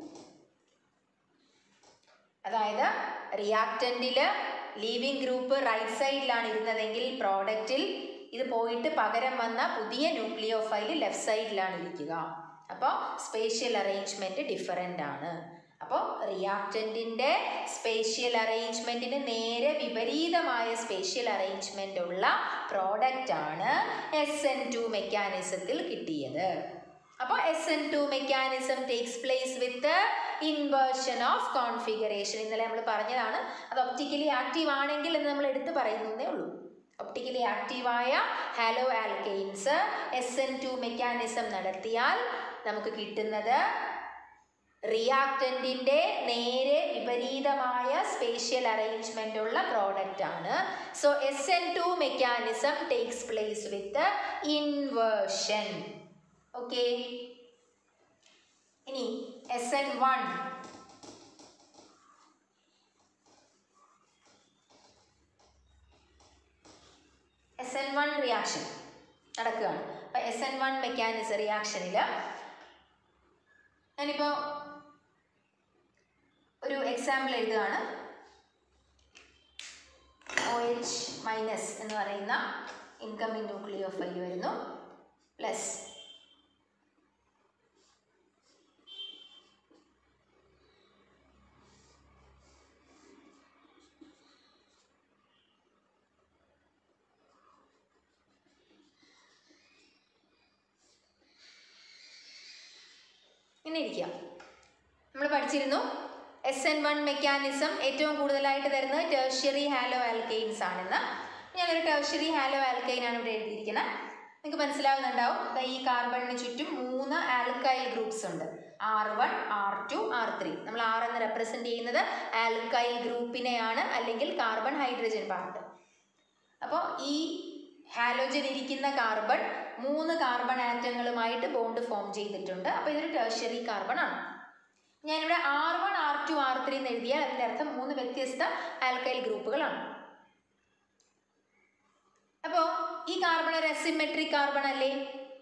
അതായത് റിയാക്റ്റൻറ്റിൽ ലീവിംഗ് ഗ്രൂപ്പ് റൈറ്റ് സൈഡിലാണ് ഇരുന്നതെങ്കിൽ പ്രോഡക്റ്റിൽ ഇത് പോയിട്ട് പകരം വന്ന പുതിയ ന്യൂക്ലിയോ ഫൈൽ ലെഫ്റ്റ് സൈഡിലാണ് ഇരിക്കുക അപ്പോൾ സ്പേഷ്യൽ അറേഞ്ച്മെൻറ്റ് ഡിഫറൻ്റ് ആണ് അപ്പോൾ റിയാക്റ്റൻറ്റിൻ്റെ സ്പേഷ്യൽ അറേഞ്ച്മെൻറ്റിന് നേരെ വിപരീതമായ സ്പേഷ്യൽ അറേഞ്ച്മെൻ്റ് ഉള്ള പ്രോഡക്റ്റ് ആണ് എസ് എൻ ടു മെക്കാനിസത്തിൽ കിട്ടിയത് അപ്പോൾ S N two mechanism takes place with inversion of configuration ഇന്നലെ നമ്മൾ പറഞ്ഞതാണ് അത് ഒപ്റ്റിക്കലി ആക്റ്റീവ് ആണെങ്കിൽ എന്ന് നമ്മൾ എടുത്ത് പറയുന്നതേ ഉള്ളൂ ഒപ്റ്റിക്കലി ആക്റ്റീവായ haloalkanes S N two mechanism നടത്തിയാൽ നമുക്ക് കിട്ടുന്നത് റിയാക്റ്റൻറ്റിൻ്റെ നേരെ വിപരീതമായ സ്പേഷ്യൽ അറേഞ്ച്മെൻ്റ് ഉള്ള പ്രോഡക്റ്റ് ആണ് so S N two mechanism takes place with inversion okay ഇനി S N one S N one reaction നടക്കുകയാണ് അപ്പം എസ് എൻ വൺ മെക്കാനിസം റിയാക്ഷനിൽ ഞാനിപ്പോൾ ഒരു എക്സാമ്പിൾ എഴുതുകയാണ് ഒ എച്ച് മൈനസ് എന്ന് പറയുന്ന ഇൻകമിങ് ന്യൂക്ലിയോ ഫൈൽ വരുന്നു പ്ലസ് ഇങ്ങനെ ഇരിക്കുക നമ്മൾ പഠിച്ചിരുന്നു എസ് എൻ വൺ മെക്കാനിസം ഏറ്റവും കൂടുതലായിട്ട് തരുന്നത് ടേർഷ്യറി ഹാലോ ആൽക്കെയിൻസ് ആണെന്ന് ഞാനൊരു ടേർഷ്യറി ഹാലോ ആൽക്കെയിൻ ആണ് ഇവിടെ എഴുതിയിരിക്കുന്നത് നിങ്ങൾക്ക് മനസ്സിലാവുന്നുണ്ടാവും ദാ ഈ കാർബണിന് ചുറ്റും മൂന്ന് ആൽക്കൈൽ ഗ്രൂപ്പ്സ് ഉണ്ട് R one R two R three നമ്മൾ ആർ എന്ന് റെപ്രസെന്റ് ചെയ്യുന്നത് ആൽക്കൈൽ ഗ്രൂപ്പിനെയാണ് അല്ലെങ്കിൽ കാർബൺ ഹൈഡ്രജൻ പാർട്ട് അപ്പോൾ ഈ ഹാലോജൻ ഇരിക്കുന്ന കാർബൺ മൂന്ന് കാർബൺ ആറ്റങ്ങളുമായിട്ട് ബോണ്ട് ഫോം ചെയ്തിട്ടുണ്ട് അപ്പോൾ ഇതൊരു ടേർഷ്യറി കാർബൺ ആണ് ഞാനിവിടെ R one R two R three എന്ന് എഴുതിയാൽ അതിൻ്റെ അർത്ഥം മൂന്ന് വ്യത്യസ്ത ആൽക്കൈൽ ഗ്രൂപ്പുകളാണ് അപ്പോൾ ഈ കാർബൺ ഒരു അസിമെട്രിക് കാർബൺ അല്ലേ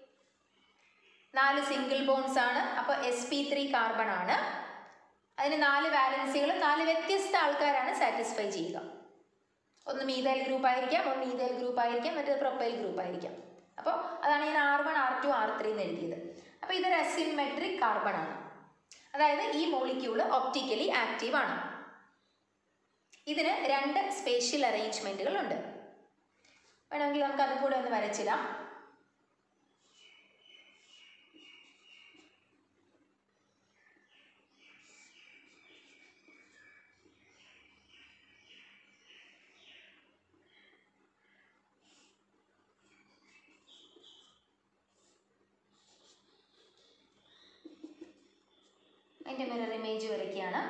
നാല് സിംഗിൾ ബോൺസ് ആണ് അപ്പോൾ എസ് പി ത്രീ കാർബൺ ആണ് അതിന് നാല് വാലൻസികൾ നാല് വ്യത്യസ്ത ആൾക്കാരാണ് സാറ്റിസ്ഫൈ ചെയ്യുക ഒന്ന് മീതൈൽ ഗ്രൂപ്പ് ആയിരിക്കാം ഒന്ന് ഈതൈൽ ഗ്രൂപ്പ് ആയിരിക്കാം മറ്റേത് പ്രൊപ്പൈൽ ഗ്രൂപ്പ് ആയിരിക്കാം അപ്പോൾ അതാണ് ഞാൻ R one R two R three എന്ന് എഴുതിയത് അപ്പോൾ ഇതൊരു അസിമെട്രിക് കാർബൺ ആണ് അതായത് ഈ മോളിക്യൂള് ഒപ്റ്റിക്കലി ആക്റ്റീവ് ആണ് ഇതിന് രണ്ട് സ്പേഷ്യൽ അറേഞ്ച്മെന്റുകൾ ഉണ്ട് വേണമെങ്കിൽ നമുക്ക് അതും കൂടെ ഒന്ന് വരച്ചിടാം അതിൻ്റെ മിറർ ഇമേജ് വരയ്ക്കുകയാണ്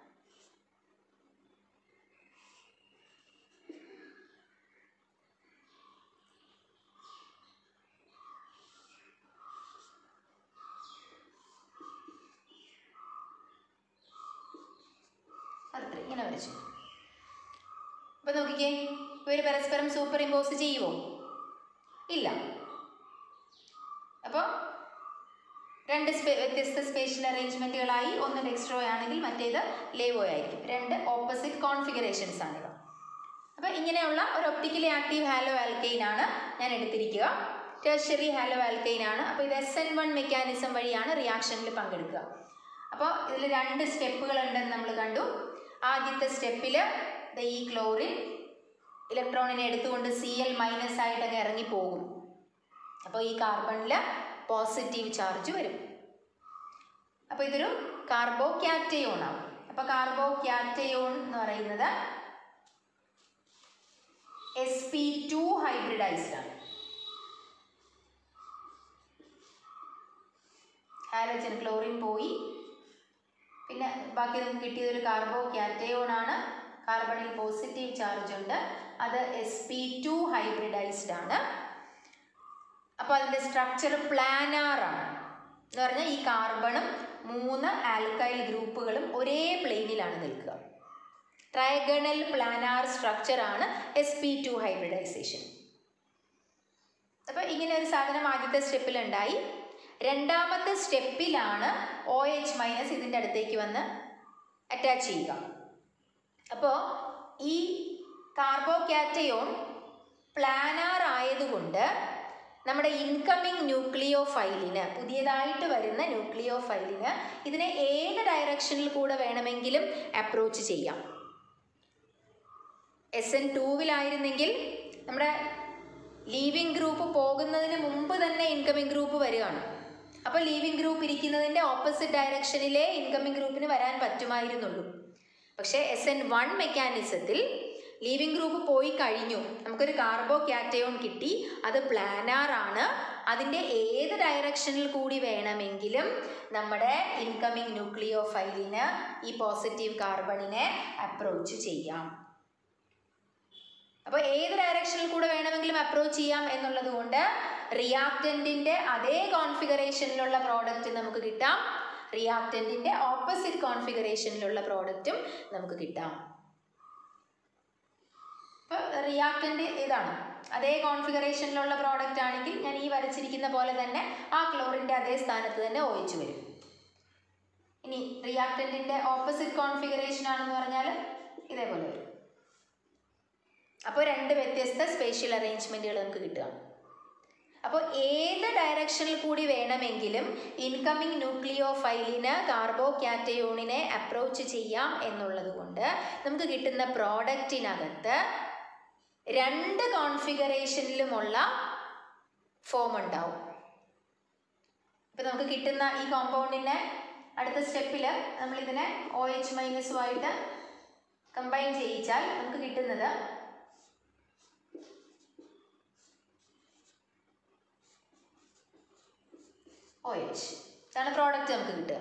അത്ര ഇങ്ങനെ വരച്ചു അപ്പൊ നോക്കിക്കേ ഇവർ പരസ്പരം സൂപ്പർ ഇമ്പോസ് ചെയ്യുമോ ഇല്ല അപ്പോൾ രണ്ട് സ്പെ വ്യത്യസ്ത സ്പേഷ്യൽ അറേഞ്ച്മെന്റുകളായി ഒന്ന് ഡെക്സ്ട്രോ ആണെങ്കിൽ മറ്റേത് ലേവോ ആയിരിക്കും രണ്ട് ഓപ്പോസിറ്റ് കോൺഫിഗറേഷൻസ് ആണിവ അപ്പോൾ ഇങ്ങനെയുള്ള ഒരു ഒപ്റ്റിക്കലി ആക്റ്റീവ് ഹാലോ ആൽക്കെയിൻ ആണ് ഞാൻ എടുത്തിരിക്കുക ടെർഷറി ഹാലോ ആൽക്കെയിൻ ആണ് അപ്പോൾ ഇത് എസ് എൻ വൺ മെക്കാനിസം വഴിയാണ് റിയാക്ഷനിൽ പങ്കെടുക്കുക അപ്പോൾ ഇതിൽ രണ്ട് സ്റ്റെപ്പുകൾ ഉണ്ടെന്ന് നമ്മൾ കണ്ടു ആദ്യത്തെ സ്റ്റെപ്പിൽ ഈ ക്ലോറിൻ ഇലക്ട്രോണിനെ എടുത്തുകൊണ്ട് സി എൽ മൈനസ് ആയിട്ടൊക്കെ ഇറങ്ങി പോകും അപ്പോൾ ഈ കാർബണിൽ പോസിറ്റീവ് ചാർജ് വരും അപ്പോൾ ഇതൊരു കാർബോ ക്യാറ്റയോൺ ആണ് അപ്പോൾ കാർബോ ക്യാറ്റയോൺ എന്ന് പറയുന്നത് എസ് പി ടു ഹൈബ്രിഡൈസ്ഡ് ആണ് ഹാലജൻ ക്ലോറിൻ പോയി പിന്നെ ബാക്കി നമുക്ക് കിട്ടിയത് ഒരു കാർബോ ക്യാറ്റയോൺ ആണ് കാർബണിൽ പോസിറ്റീവ് ചാർജ് ഉണ്ട് അത് എസ് പി ടു ഹൈബ്രിഡൈസ്ഡ് ആണ് അപ്പോൾ അതിൻ്റെ സ്ട്രക്ചർ പ്ലാനാർ ആണ് എന്ന് പറഞ്ഞാൽ ഈ കാർബണും മൂന്ന് ആൽക്കൈൽ ഗ്രൂപ്പുകളും ഒരേ പ്ലെയിനിലാണ് നിൽക്കുക ട്രയഗണൽ പ്ലാനാർ സ്ട്രക്ചർ ആണ് എസ് പി ടു ഹൈബ്രിഡൈസേഷൻ അപ്പോൾ ഇങ്ങനെ ഒരു സാധനം ആദ്യത്തെ സ്റ്റെപ്പിൽ ഉണ്ടായി രണ്ടാമത്തെ സ്റ്റെപ്പിലാണ് ഒ എച്ച് മൈനസ് ഇതിൻ്റെ അടുത്തേക്ക് വന്ന് അറ്റാച്ച് ചെയ്യുക അപ്പോൾ ഈ കാർബോക്യാറ്റയോൺ പ്ലാനാർ ആയതുകൊണ്ട് നമ്മുടെ ഇൻകമിങ് ന്യൂക്ലിയോ ഫൈലിന് പുതിയതായിട്ട് വരുന്ന ന്യൂക്ലിയോ ഫൈലിന് ഇതിനെ ഏത് ഡയറക്ഷനിൽ കൂടെ വേണമെങ്കിലും അപ്രോച്ച് ചെയ്യാം എസ് എൻ ടൂവിലായിരുന്നെങ്കിൽ നമ്മുടെ ലീവിംഗ് ഗ്രൂപ്പ് പോകുന്നതിന് മുമ്പ് തന്നെ ഇൻകമിംഗ് ഗ്രൂപ്പ് വരികയാണ് അപ്പോൾ ലീവിംഗ് ഗ്രൂപ്പ് ഇരിക്കുന്നതിൻ്റെ ഓപ്പോസിറ്റ് ഡയറക്ഷനിലേ ഇൻകമിംഗ് ഗ്രൂപ്പിന് വരാൻ പറ്റുമായിരുന്നുള്ളൂ പക്ഷേ എസ് എൻ വൺ മെക്കാനിസത്തിൽ ലീവിംഗ് ഗ്രൂപ്പ് പോയി കഴിഞ്ഞു നമുക്കൊരു കാർബോ ക്യാറ്റയോൺ കിട്ടി അത് പ്ലാനാർ ആണ് അതിൻ്റെ ഏത് ഡയറക്ഷനിൽ കൂടി വേണമെങ്കിലും നമ്മുടെ ഇൻകമിംഗ് ന്യൂക്ലിയോ ഫൈലിന് ഈ പോസിറ്റീവ് കാർബണിനെ അപ്രോച്ച് ചെയ്യാം അപ്പോൾ ഏത് ഡയറക്ഷനിൽ കൂടെ വേണമെങ്കിലും അപ്രോച്ച് ചെയ്യാം എന്നുള്ളത് കൊണ്ട് റിയാക്റ്റൻറ്റിൻ്റെ അതേ കോൺഫിഗറേഷനിലുള്ള പ്രോഡക്റ്റ് നമുക്ക് കിട്ടാം റിയാക്റ്റൻറ്റിൻ്റെ ഓപ്പോസിറ്റ് കോൺഫിഗറേഷനിലുള്ള പ്രോഡക്റ്റും നമുക്ക് കിട്ടാം ഇപ്പോൾ റിയാക്റ്റൻ്റ് ഇതാണ് അതേ കോൺഫിഗറേഷനിലുള്ള പ്രോഡക്റ്റ് ആണെങ്കിൽ ഞാൻ ഈ വരച്ചിരിക്കുന്ന പോലെ തന്നെ ആ ക്ലോറിൻ്റെ അതേ സ്ഥാനത്ത് തന്നെ ഒഴിച്ചു വരും ഇനി റിയാക്റ്റൻറ്റിൻ്റെ ഓപ്പോസിറ്റ് കോൺഫിഗറേഷൻ ആണെന്ന് പറഞ്ഞാൽ ഇതേപോലെ വരും അപ്പോൾ രണ്ട് വ്യത്യസ്ത സ്പേഷ്യൽ അറേഞ്ച്മെൻറ്റുകൾ നമുക്ക് കിട്ടുക അപ്പോൾ ഏത് ഡയറക്ഷനിൽ കൂടി വേണമെങ്കിലും ഇൻകമിംഗ് ന്യൂക്ലിയോ ഫൈലിന് കാർബോ ക്യാറ്റയോണിനെ അപ്രോച്ച് ചെയ്യാം എന്നുള്ളത് കൊണ്ട് നമുക്ക് കിട്ടുന്ന പ്രോഡക്റ്റിനകത്ത് രണ്ട് കോൺഫിഗറേഷനിലുമുള്ള ഫോം ഉണ്ടാവും ഇപ്പം നമുക്ക് കിട്ടുന്ന ഈ കോമ്പൗണ്ടിനെ അടുത്ത സ്റ്റെപ്പിൽ നമ്മളിതിനെ ഒ എച്ച് മൈനസുമായിട്ട് കമ്പൈൻ ചെയ്യിച്ചാൽ നമുക്ക് കിട്ടുന്നത് ഒ എച്ച് ഇതാണ് പ്രോഡക്റ്റ് നമുക്ക് കിട്ടുക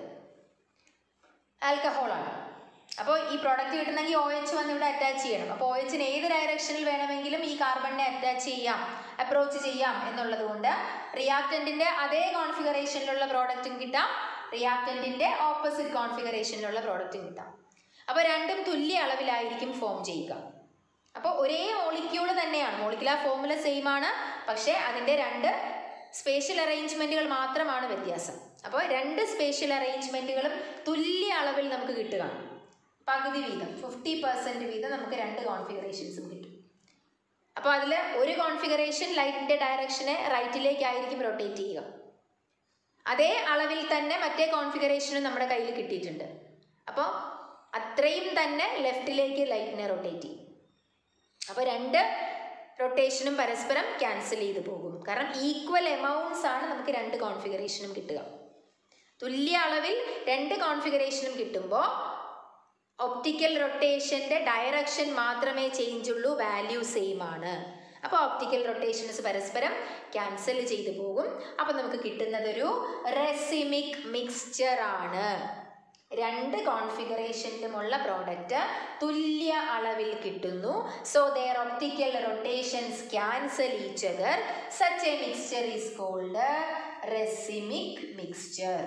ആൽക്കഹോളാണ് അപ്പോൾ ഈ പ്രോഡക്റ്റ് കിട്ടണമെങ്കിൽ ഒ എച്ച് വന്ന് ഇവിടെ അറ്റാച്ച് ചെയ്യണം അപ്പോൾ ഒ എച്ചിന് ഏത് ഡയറക്ഷനിൽ വേണമെങ്കിലും ഈ കാർബണിനെ അറ്റാച്ച് ചെയ്യാം അപ്രോച്ച് ചെയ്യാം എന്നുള്ളത് കൊണ്ട് റിയാക്റ്റൻറ്റിൻ്റെ അതേ കോൺഫിഗറേഷനിലുള്ള പ്രോഡക്റ്റും കിട്ടാം റിയാക്റ്റൻറ്റിൻ്റെ ഓപ്പോസിറ്റ് കോൺഫിഗറേഷനിലുള്ള പ്രോഡക്റ്റും കിട്ടാം അപ്പോൾ രണ്ടും തുല്യ അളവിലായിരിക്കും ഫോം ചെയ്യുക അപ്പോൾ ഒരേ മോളിക്യൂൾ തന്നെയാണ് മോളിക്കുലാർ ഫോമുല സെയിം ആണ് പക്ഷേ അതിൻ്റെ രണ്ട് സ്പേഷ്യൽ അറേഞ്ച്മെൻറ്റുകൾ മാത്രമാണ് വ്യത്യാസം അപ്പോൾ രണ്ട് സ്പേഷ്യൽ അറേഞ്ച്മെൻറ്റുകളും തുല്യ അളവിൽ നമുക്ക് കിട്ടുകയാണ് പകുതി വീതം ഫിഫ്റ്റി പെർസെൻറ്റ് വീതം നമുക്ക് രണ്ട് കോൺഫിഗറേഷൻസും കിട്ടും അപ്പോൾ അതിൽ ഒരു കോൺഫിഗറേഷൻ ലൈറ്റിൻ്റെ ഡയറക്ഷനെ റൈറ്റിലേക്കായിരിക്കും റൊട്ടേറ്റ് ചെയ്യുക അതേ അളവിൽ തന്നെ മറ്റേ കോൺഫിഗറേഷനും നമ്മുടെ കയ്യിൽ കിട്ടിയിട്ടുണ്ട് അപ്പോൾ അത്രയും തന്നെ ലെഫ്റ്റിലേക്ക് ലൈറ്റിനെ റൊട്ടേറ്റ് ചെയ്യും അപ്പോൾ രണ്ട് റൊട്ടേഷനും പരസ്പരം ക്യാൻസൽ ചെയ്ത് പോകും കാരണം ഈക്വൽ എമൗണ്ട്സ് ആണ് നമുക്ക് രണ്ട് കോൺഫിഗറേഷനും കിട്ടുക തുല്യ അളവിൽ രണ്ട് കോൺഫിഗറേഷനും കിട്ടുമ്പോൾ ഒപ്റ്റിക്കൽ റൊട്ടേഷൻ്റെ ഡയറക്ഷൻ മാത്രമേ ചേഞ്ച് ഉള്ളൂ വാല്യൂ സെയിം ആണ് അപ്പോൾ ഒപ്റ്റിക്കൽ റൊട്ടേഷൻസ് പരസ്പരം ക്യാൻസൽ ചെയ്തു പോകും അപ്പോൾ നമുക്ക് കിട്ടുന്നത് ഒരു റെസിമിക് മിക്സ്ചർ ആണ് രണ്ട് കോൺഫിഗറേഷനിലുമുള്ള പ്രോഡക്റ്റ് തുല്യ അളവിൽ കിട്ടുന്നു so their optical rotations cancel each other such a mixture is called racemic mixture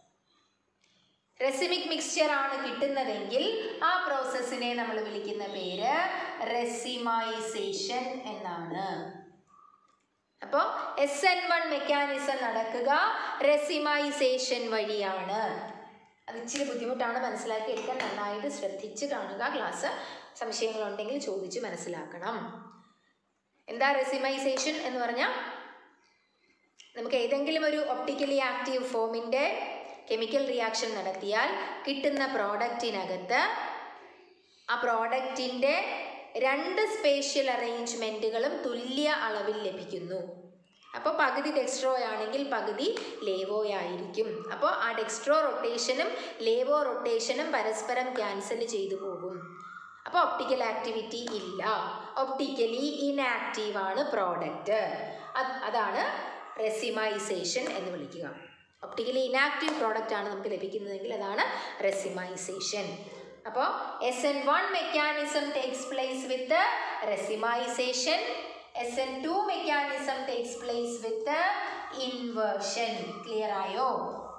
racemic mixture ആണ് കിട്ടുന്നതെങ്കിൽ ആ പ്രോസസ്സിനെ നമ്മൾ വിളിക്കുന്ന പേര് റെസിമൈസേഷൻ എന്നാണ് അപ്പോൾ എസ് എൻ വൺ മെക്കാനിസം നടക്കുക റെസിമൈസേഷൻ വഴിയാണ് അത് ഇച്ചിരി ബുദ്ധിമുട്ടാണ് മനസ്സിലാക്കി എടുക്കാൻ നന്നായിട്ട് ശ്രദ്ധിച്ച് കാണുക ക്ലാസ് സംശയങ്ങളുണ്ടെങ്കിൽ ചോദിച്ച് മനസ്സിലാക്കണം എന്താ റെസിമൈസേഷൻ എന്ന് പറഞ്ഞാൽ നമുക്ക് ഏതെങ്കിലും ഒരു ഒപ്റ്റിക്കലി ആക്റ്റീവ് ഫോമിൻ്റെ കെമിക്കൽ റിയാക്ഷൻ നടത്തിയാൽ കിട്ടുന്ന പ്രോഡക്റ്റിനകത്ത് ആ പ്രോഡക്റ്റിൻ്റെ രണ്ട് സ്പേഷ്യൽ അറേഞ്ച്മെൻറ്റുകളും തുല്യ അളവിൽ ലഭിക്കുന്നു അപ്പോൾ പകുതി ഡെക്സ്ട്രോ ആണെങ്കിൽ പകുതി ലേവോ ആയിരിക്കും അപ്പോൾ ആ ഡെക്സ്ട്രോ റൊട്ടേഷനും ലേവോ റൊട്ടേഷനും പരസ്പരം ക്യാൻസൽ ചെയ്തു പോകും അപ്പോൾ ഒപ്റ്റിക്കൽ ആക്ടിവിറ്റി ഇല്ല ഒപ്റ്റിക്കലി ഇനാക്റ്റീവ് ആണ് പ്രോഡക്റ്റ് അതാണ് റെസിമൈസേഷൻ എന്ന് വിളിക്കുക ഒപ്റ്റിക്കലി ഇനാക്റ്റീവ് പ്രോഡക്റ്റ് ആണ് നമുക്ക് ലഭിക്കുന്നതെങ്കിൽ അതാണ് റെസിമൈസേഷൻ അപ്പോൾ S N one mechanism takes place with racemization S N two mechanism takes place with inversion clear ആയോ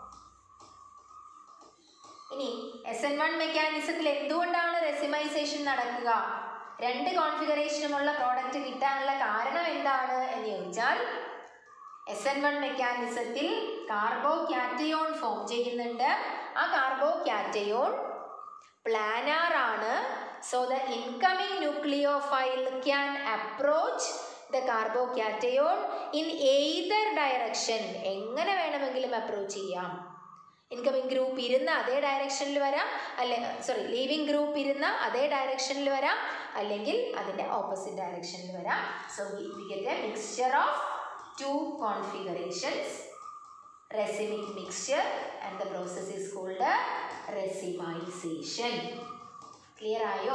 ഇനി എസ് എൻ വൺ മെക്കാനിസത്തിൽ എന്തുകൊണ്ടാണ് റെസിമൈസേഷൻ നടക്കുക രണ്ട് കോൺഫിഗറേഷനുമുള്ള പ്രോഡക്റ്റ് കിട്ടാനുള്ള കാരണം എന്താണ് എന്ന് ചോദിച്ചാൽ എസ് എൻ വൺ മെക്കാനിസത്തിൽ കാർബോ കാറ്റയോൺ ഫോം ചെയ്യുന്നുണ്ട് ആ കാർബോ കാറ്റയോൺ പ്ലാനാർ ആണ് so the incoming nucleophile can approach the carbocation in either direction എങ്ങനെ വേണമെങ്കിലും അപ്രോച്ച് ചെയ്യാം ഇൻകമിംഗ് ഗ്രൂപ്പ് ഇരുന്ന അതേ ഡയറക്ഷനിൽ വരാം അല്ലെ സോറി ലീവിംഗ് ഗ്രൂപ്പ് ഇരുന്ന അതേ ഡയറക്ഷനിൽ വരാം അല്ലെങ്കിൽ അതിൻ്റെ ഓപ്പോസിറ്റ് ഡയറക്ഷനിൽ വരാം so we get a mixture of two configurations racemic mixture and the process is called a racemization clear ആയോ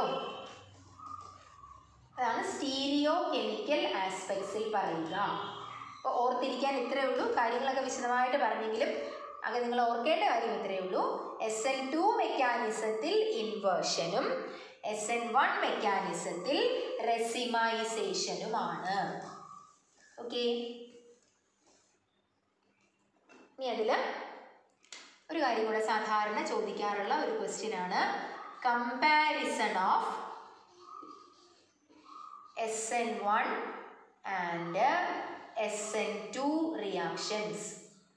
അതാണ് സ്റ്റീരിയോ കെമിക്കൽ ആസ്പെക്ട്സിൽ പറയുക അപ്പോൾ ഓർത്തിരിക്കാൻ ഇത്രയേ ഉള്ളൂ കാര്യങ്ങളൊക്കെ വിശദമായിട്ട് പറഞ്ഞെങ്കിലും അത് നിങ്ങൾ ഓർക്കേണ്ട കാര്യം ഇത്രയേ ഉള്ളൂ എസ് എൻ ടു മെക്കാനിസത്തിൽ ഇൻവേർഷനും എസ് എൻ വൺ മെക്കാനിസത്തിൽ റെസിമൈസേഷനുമാണ് ഓക്കെ ഇനി അതിൽ ഒരു കാര്യം കൂടെ സാധാരണ ചോദിക്കാറുള്ള ഒരു ക്വസ്റ്റ്യൻ ആണ് comparison of S N one and S N two reactions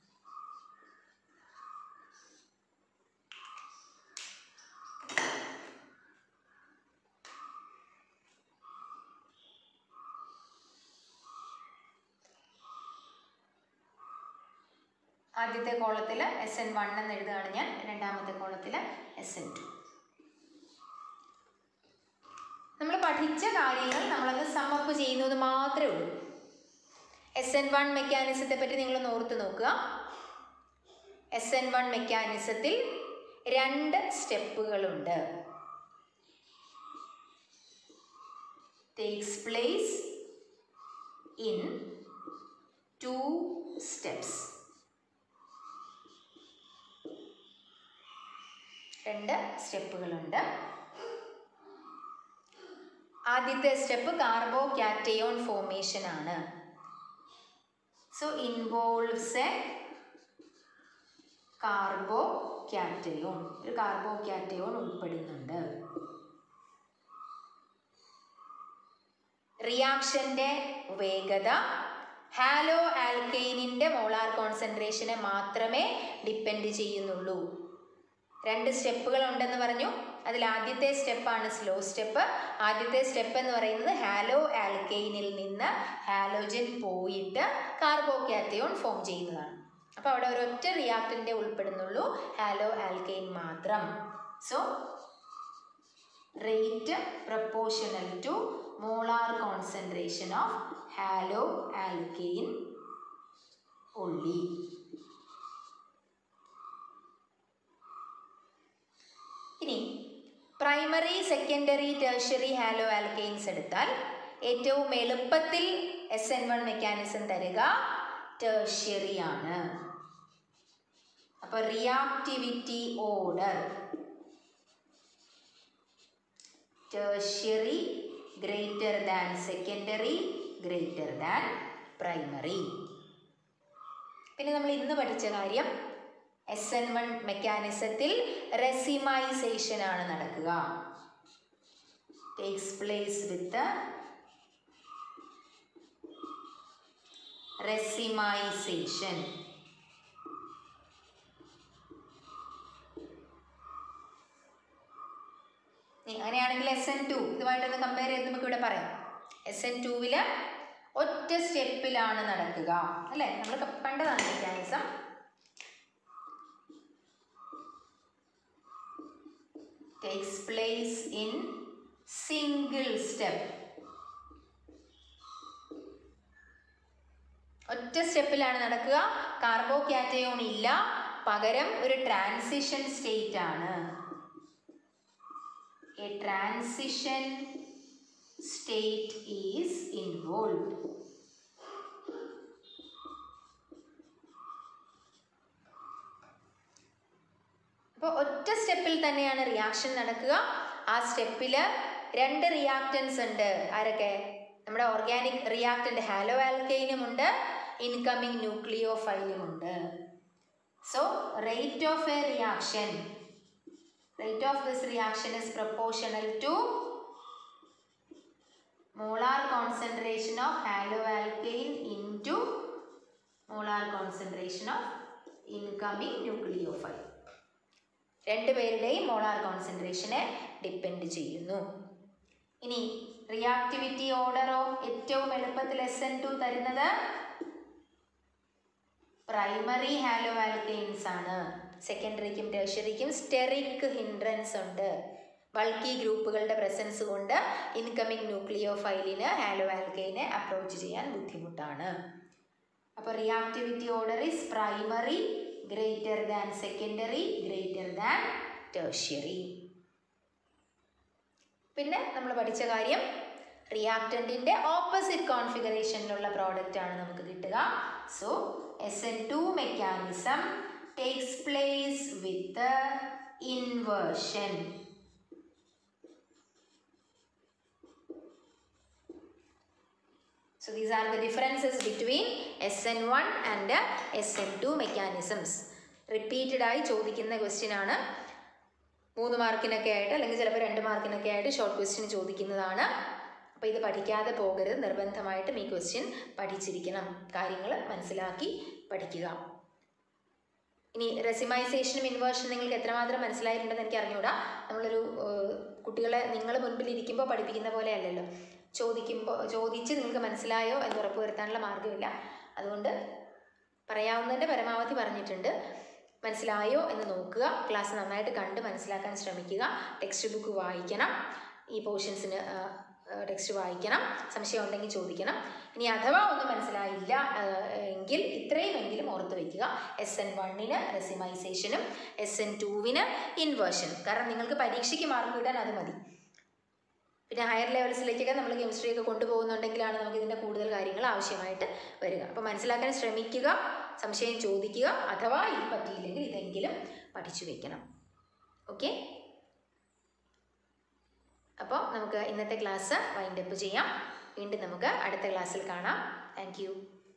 ആദ്യത്തെ കോളത്തിൽ എസ് എൻ വൺ എന്ന് എഴുതുകയാണ് ഞാൻ രണ്ടാമത്തെ കോളത്തിൽ എസ് എൻ ടു നമ്മൾ പഠിച്ച കാര്യങ്ങൾ നമ്മളത് സമ്മപ്പ് ചെയ്യുന്നത് മാത്രമേ ഉള്ളൂ എസ് എൻ വൺ മെക്കാനിസത്തെ പറ്റി നിങ്ങളൊന്ന് ഓർത്ത് നോക്കുക എസ് എൻ വൺ മെക്കാനിസത്തിൽ രണ്ട് സ്റ്റെപ്പുകളുണ്ട് takes place in two steps രണ്ട് സ്റ്റെപ്പുകളുണ്ട് ആദ്യത്തെ സ്റ്റെപ്പ് കാർബോ കാറ്റയോൺ ഫോർമേഷൻ ആണ് so involves a carbocation ഒരു കാർബോ കാറ്റയോൺ ഉൾപ്പെടുന്നുണ്ട് റിയാക്ഷന്റെ വേഗത ഹാലോ ആൽക്കൈനിന്റെ മോളാർ കോൺസെൻട്രേഷനെ മാത്രമേ ഡിപ്പെൻഡ് ചെയ്യുന്നുള്ളൂ രണ്ട് സ്റ്റെപ്പുകൾ ഉണ്ടെന്ന് പറഞ്ഞു അതിൽ ആദ്യത്തെ സ്റ്റെപ്പാണ് സ്ലോ സ്റ്റെപ്പ് ആദ്യത്തെ സ്റ്റെപ്പ് എന്ന് പറയുന്നത് ഹാലോ ആൽക്കൈനിൽ നിന്ന് ഹാലോജൻ പോയിട്ട് കാർബോക്യാറ്റയോൺ ഫോം ചെയ്യുന്നതാണ് അപ്പോൾ അവിടെ ഒരൊറ്റ റിയാക്ടൻ്റെ ഉൾപ്പെടുന്നുള്ളൂ ഹാലോ ആൽക്കൈൻ മാത്രം so rate proportional to molar concentration of haloalkane only ഇനി primary secondary tertiary haloalkanes എടുത്താൽ ഏറ്റവും എളുപ്പത്തിൽ എസ് എൻ വൺ മെക്കാനിസം തരിക ടേഴ്ഷ്യറി ആണ് അപ്പോൾ reactivity order tertiary greater than secondary greater than primary പിന്നെ നമ്മൾ ഇന്ന് പഠിച്ച കാര്യം എസ് എൻ വൺ മെക്കാനിസത്തിൽ റെസിമൈസേഷൻ ആണ് നടക്കുക ടേക്സ് പ്ലേസ് വിത്ത് റെസിമൈസേഷൻ അങ്ങനെയാണെങ്കിൽ എസ് എൻ ടു ഇതുമായിട്ടൊന്ന് കമ്പയർ ചെയ്ത് നമുക്ക് ഇവിടെ പറയാം എസ് എൻ ടുവില് ഒറ്റ സ്റ്റെപ്പിലാണ് നടക്കുക അല്ലേ നമ്മൾ കണ്ടതാണ് mechanism takes place in single step ഒറ്റ സ്റ്റെപ്പിലാണ് നടക്കുക കാർബോ കാറ്റയോൺ ഇല്ല പകരം ഒരു ട്രാൻസിഷൻ സ്റ്റേറ്റ് ആണ് a transition state is involved. അപ്പോൾ ഒറ്റ സ്റ്റെപ്പിൽ തന്നെയാണ് റിയാക്ഷൻ നടക്കുക ആ സ്റ്റെപ്പിൽ രണ്ട് റിയാക്റ്റൻസ് ഉണ്ട് ആരൊക്കെ നമ്മുടെ ഓർഗാനിക് റിയാക്റ്റൻ്റ് ഹാലോ ആൽക്കൈനും ഉണ്ട് ഇൻകമ്മിങ് ന്യൂക്ലിയോ ഫൈലും ഉണ്ട് so rate of a reaction rate of this reaction is proportional to molar concentration of haloalkane into molar concentration of incoming nucleophile രണ്ടുപേരുടെയും മോളാർ കോൺസെൻട്രേഷനെ ഡിപ്പെൻഡ് ചെയ്യുന്നു ഇനി റിയാക്ടിവിറ്റി ഓർഡറോ ഏറ്റവും എളുപ്പത്തിൽ എസ് എൻ ടു തരുന്നത് പ്രൈമറി ഹാലോ ആൽക്കൈൻസ് ആണ് സെക്കൻഡറിക്കും ടേഴ്ഷറിക്കും സ്റ്റെറിക് ഹിൻഡ്രൻസ് ഉണ്ട് ബൾക്കി ഗ്രൂപ്പുകളുടെ പ്രസൻസ് കൊണ്ട് ഇൻകമിങ് ന്യൂക്ലിയോ ഫൈലിന് ഹാലോ ആൽക്കൈനെ അപ്രോച്ച് ചെയ്യാൻ ബുദ്ധിമുട്ടാണ് അപ്പോൾ reactivity order is primary greater than secondary greater than tertiary പിന്നെ നമ്മൾ പഠിച്ച കാര്യം റിയാക്റ്റൻറ്റിൻ്റെ ഓപ്പോസിറ്റ് കോൺഫിഗറേഷനിലുള്ള പ്രോഡക്റ്റ് ആണ് നമുക്ക് കിട്ടുക so S N two mechanism takes place with the inversion. So these are the differences between SN1 and SN2 mechanisms. Repeated ആയി ചോദിക്കുന്ന ക്വസ്റ്റ്യൻ ആണ് മൂന്ന് മാർക്കിനൊക്കെ ആയിട്ട് അല്ലെങ്കിൽ ചിലപ്പോൾ രണ്ട് മാർക്കിനൊക്കെ ആയിട്ട് ഷോർട്ട് ക്വസ്റ്റ്യൻ ചോദിക്കുന്നതാണ് അപ്പോൾ ഇത് പഠിക്കാതെ പോകരുത് നിർബന്ധമായിട്ടും ഈ ക്വസ്റ്റ്യൻ പഠിച്ചിരിക്കണം കാര്യങ്ങൾ മനസ്സിലാക്കി പഠിക്കുക ഇനി റെസിമൈസേഷനും ഇൻവേർഷനും നിങ്ങൾക്ക് എത്രമാത്രം മനസ്സിലായിട്ടുണ്ടെന്ന് എനിക്ക് അറിഞ്ഞൂടാ നമ്മളൊരു കുട്ടികളെ നിങ്ങൾ മുൻപിൽ ഇരിക്കുമ്പോൾ പഠിപ്പിക്കുന്ന പോലെ അല്ലല്ലോ ചോദിക്കുമ്പോൾ ചോദിച്ച് നിങ്ങൾക്ക് മനസ്സിലായോ എന്ന് ഉറപ്പുവരുത്താനുള്ള മാർഗ്ഗമില്ല അതുകൊണ്ട് പറയാവുന്നതിൻ്റെ പരമാവധി പറഞ്ഞിട്ടുണ്ട് മനസ്സിലായോ എന്ന് നോക്കുക ക്ലാസ് നന്നായിട്ട് കണ്ട് മനസ്സിലാക്കാൻ ശ്രമിക്കുക ടെക്സ്റ്റ് ബുക്ക് വായിക്കണം ഈ പോർഷൻസിന് ടെക്സ്റ്റ് വായിക്കണം സംശയം ഉണ്ടെങ്കിൽ ചോദിക്കണം ഇനി അഥവാ ഒന്നും മനസ്സിലായില്ല എങ്കിൽ ഇത്രയുമെങ്കിലും ഓർത്ത് വയ്ക്കുക എസ് എൻ വണ്ണിന് റെസിമൈസേഷനും എസ് എൻ ടുവിന് ഇൻവേർഷനും കാരണം നിങ്ങൾക്ക് പരീക്ഷയ്ക്ക് മാർക്ക് കിട്ടാൻ അത് മതി പിന്നെ ഹയർ ലെവൽസിലേക്കൊക്കെ നമ്മൾ കെമിസ്ട്രിയൊക്കെ കൊണ്ടുപോകുന്നുണ്ടെങ്കിലാണ് നമുക്ക് ഇതിൻ്റെ കൂടുതൽ കാര്യങ്ങൾ ആവശ്യമായിട്ട് വരിക അപ്പോൾ മനസ്സിലാക്കാൻ ശ്രമിക്കുക സംശയം ചോദിക്കുക അഥവാ ഇത് പറ്റിയില്ലെങ്കിൽ ഇതെങ്കിലും പഠിച്ചു വെക്കണം ഓക്കെ അപ്പോൾ നമുക്ക് ഇന്നത്തെ ക്ലാസ് വൈൻഡപ്പ് ചെയ്യാം വീണ്ടും നമുക്ക് അടുത്ത ക്ലാസ്സിൽ കാണാം താങ്ക്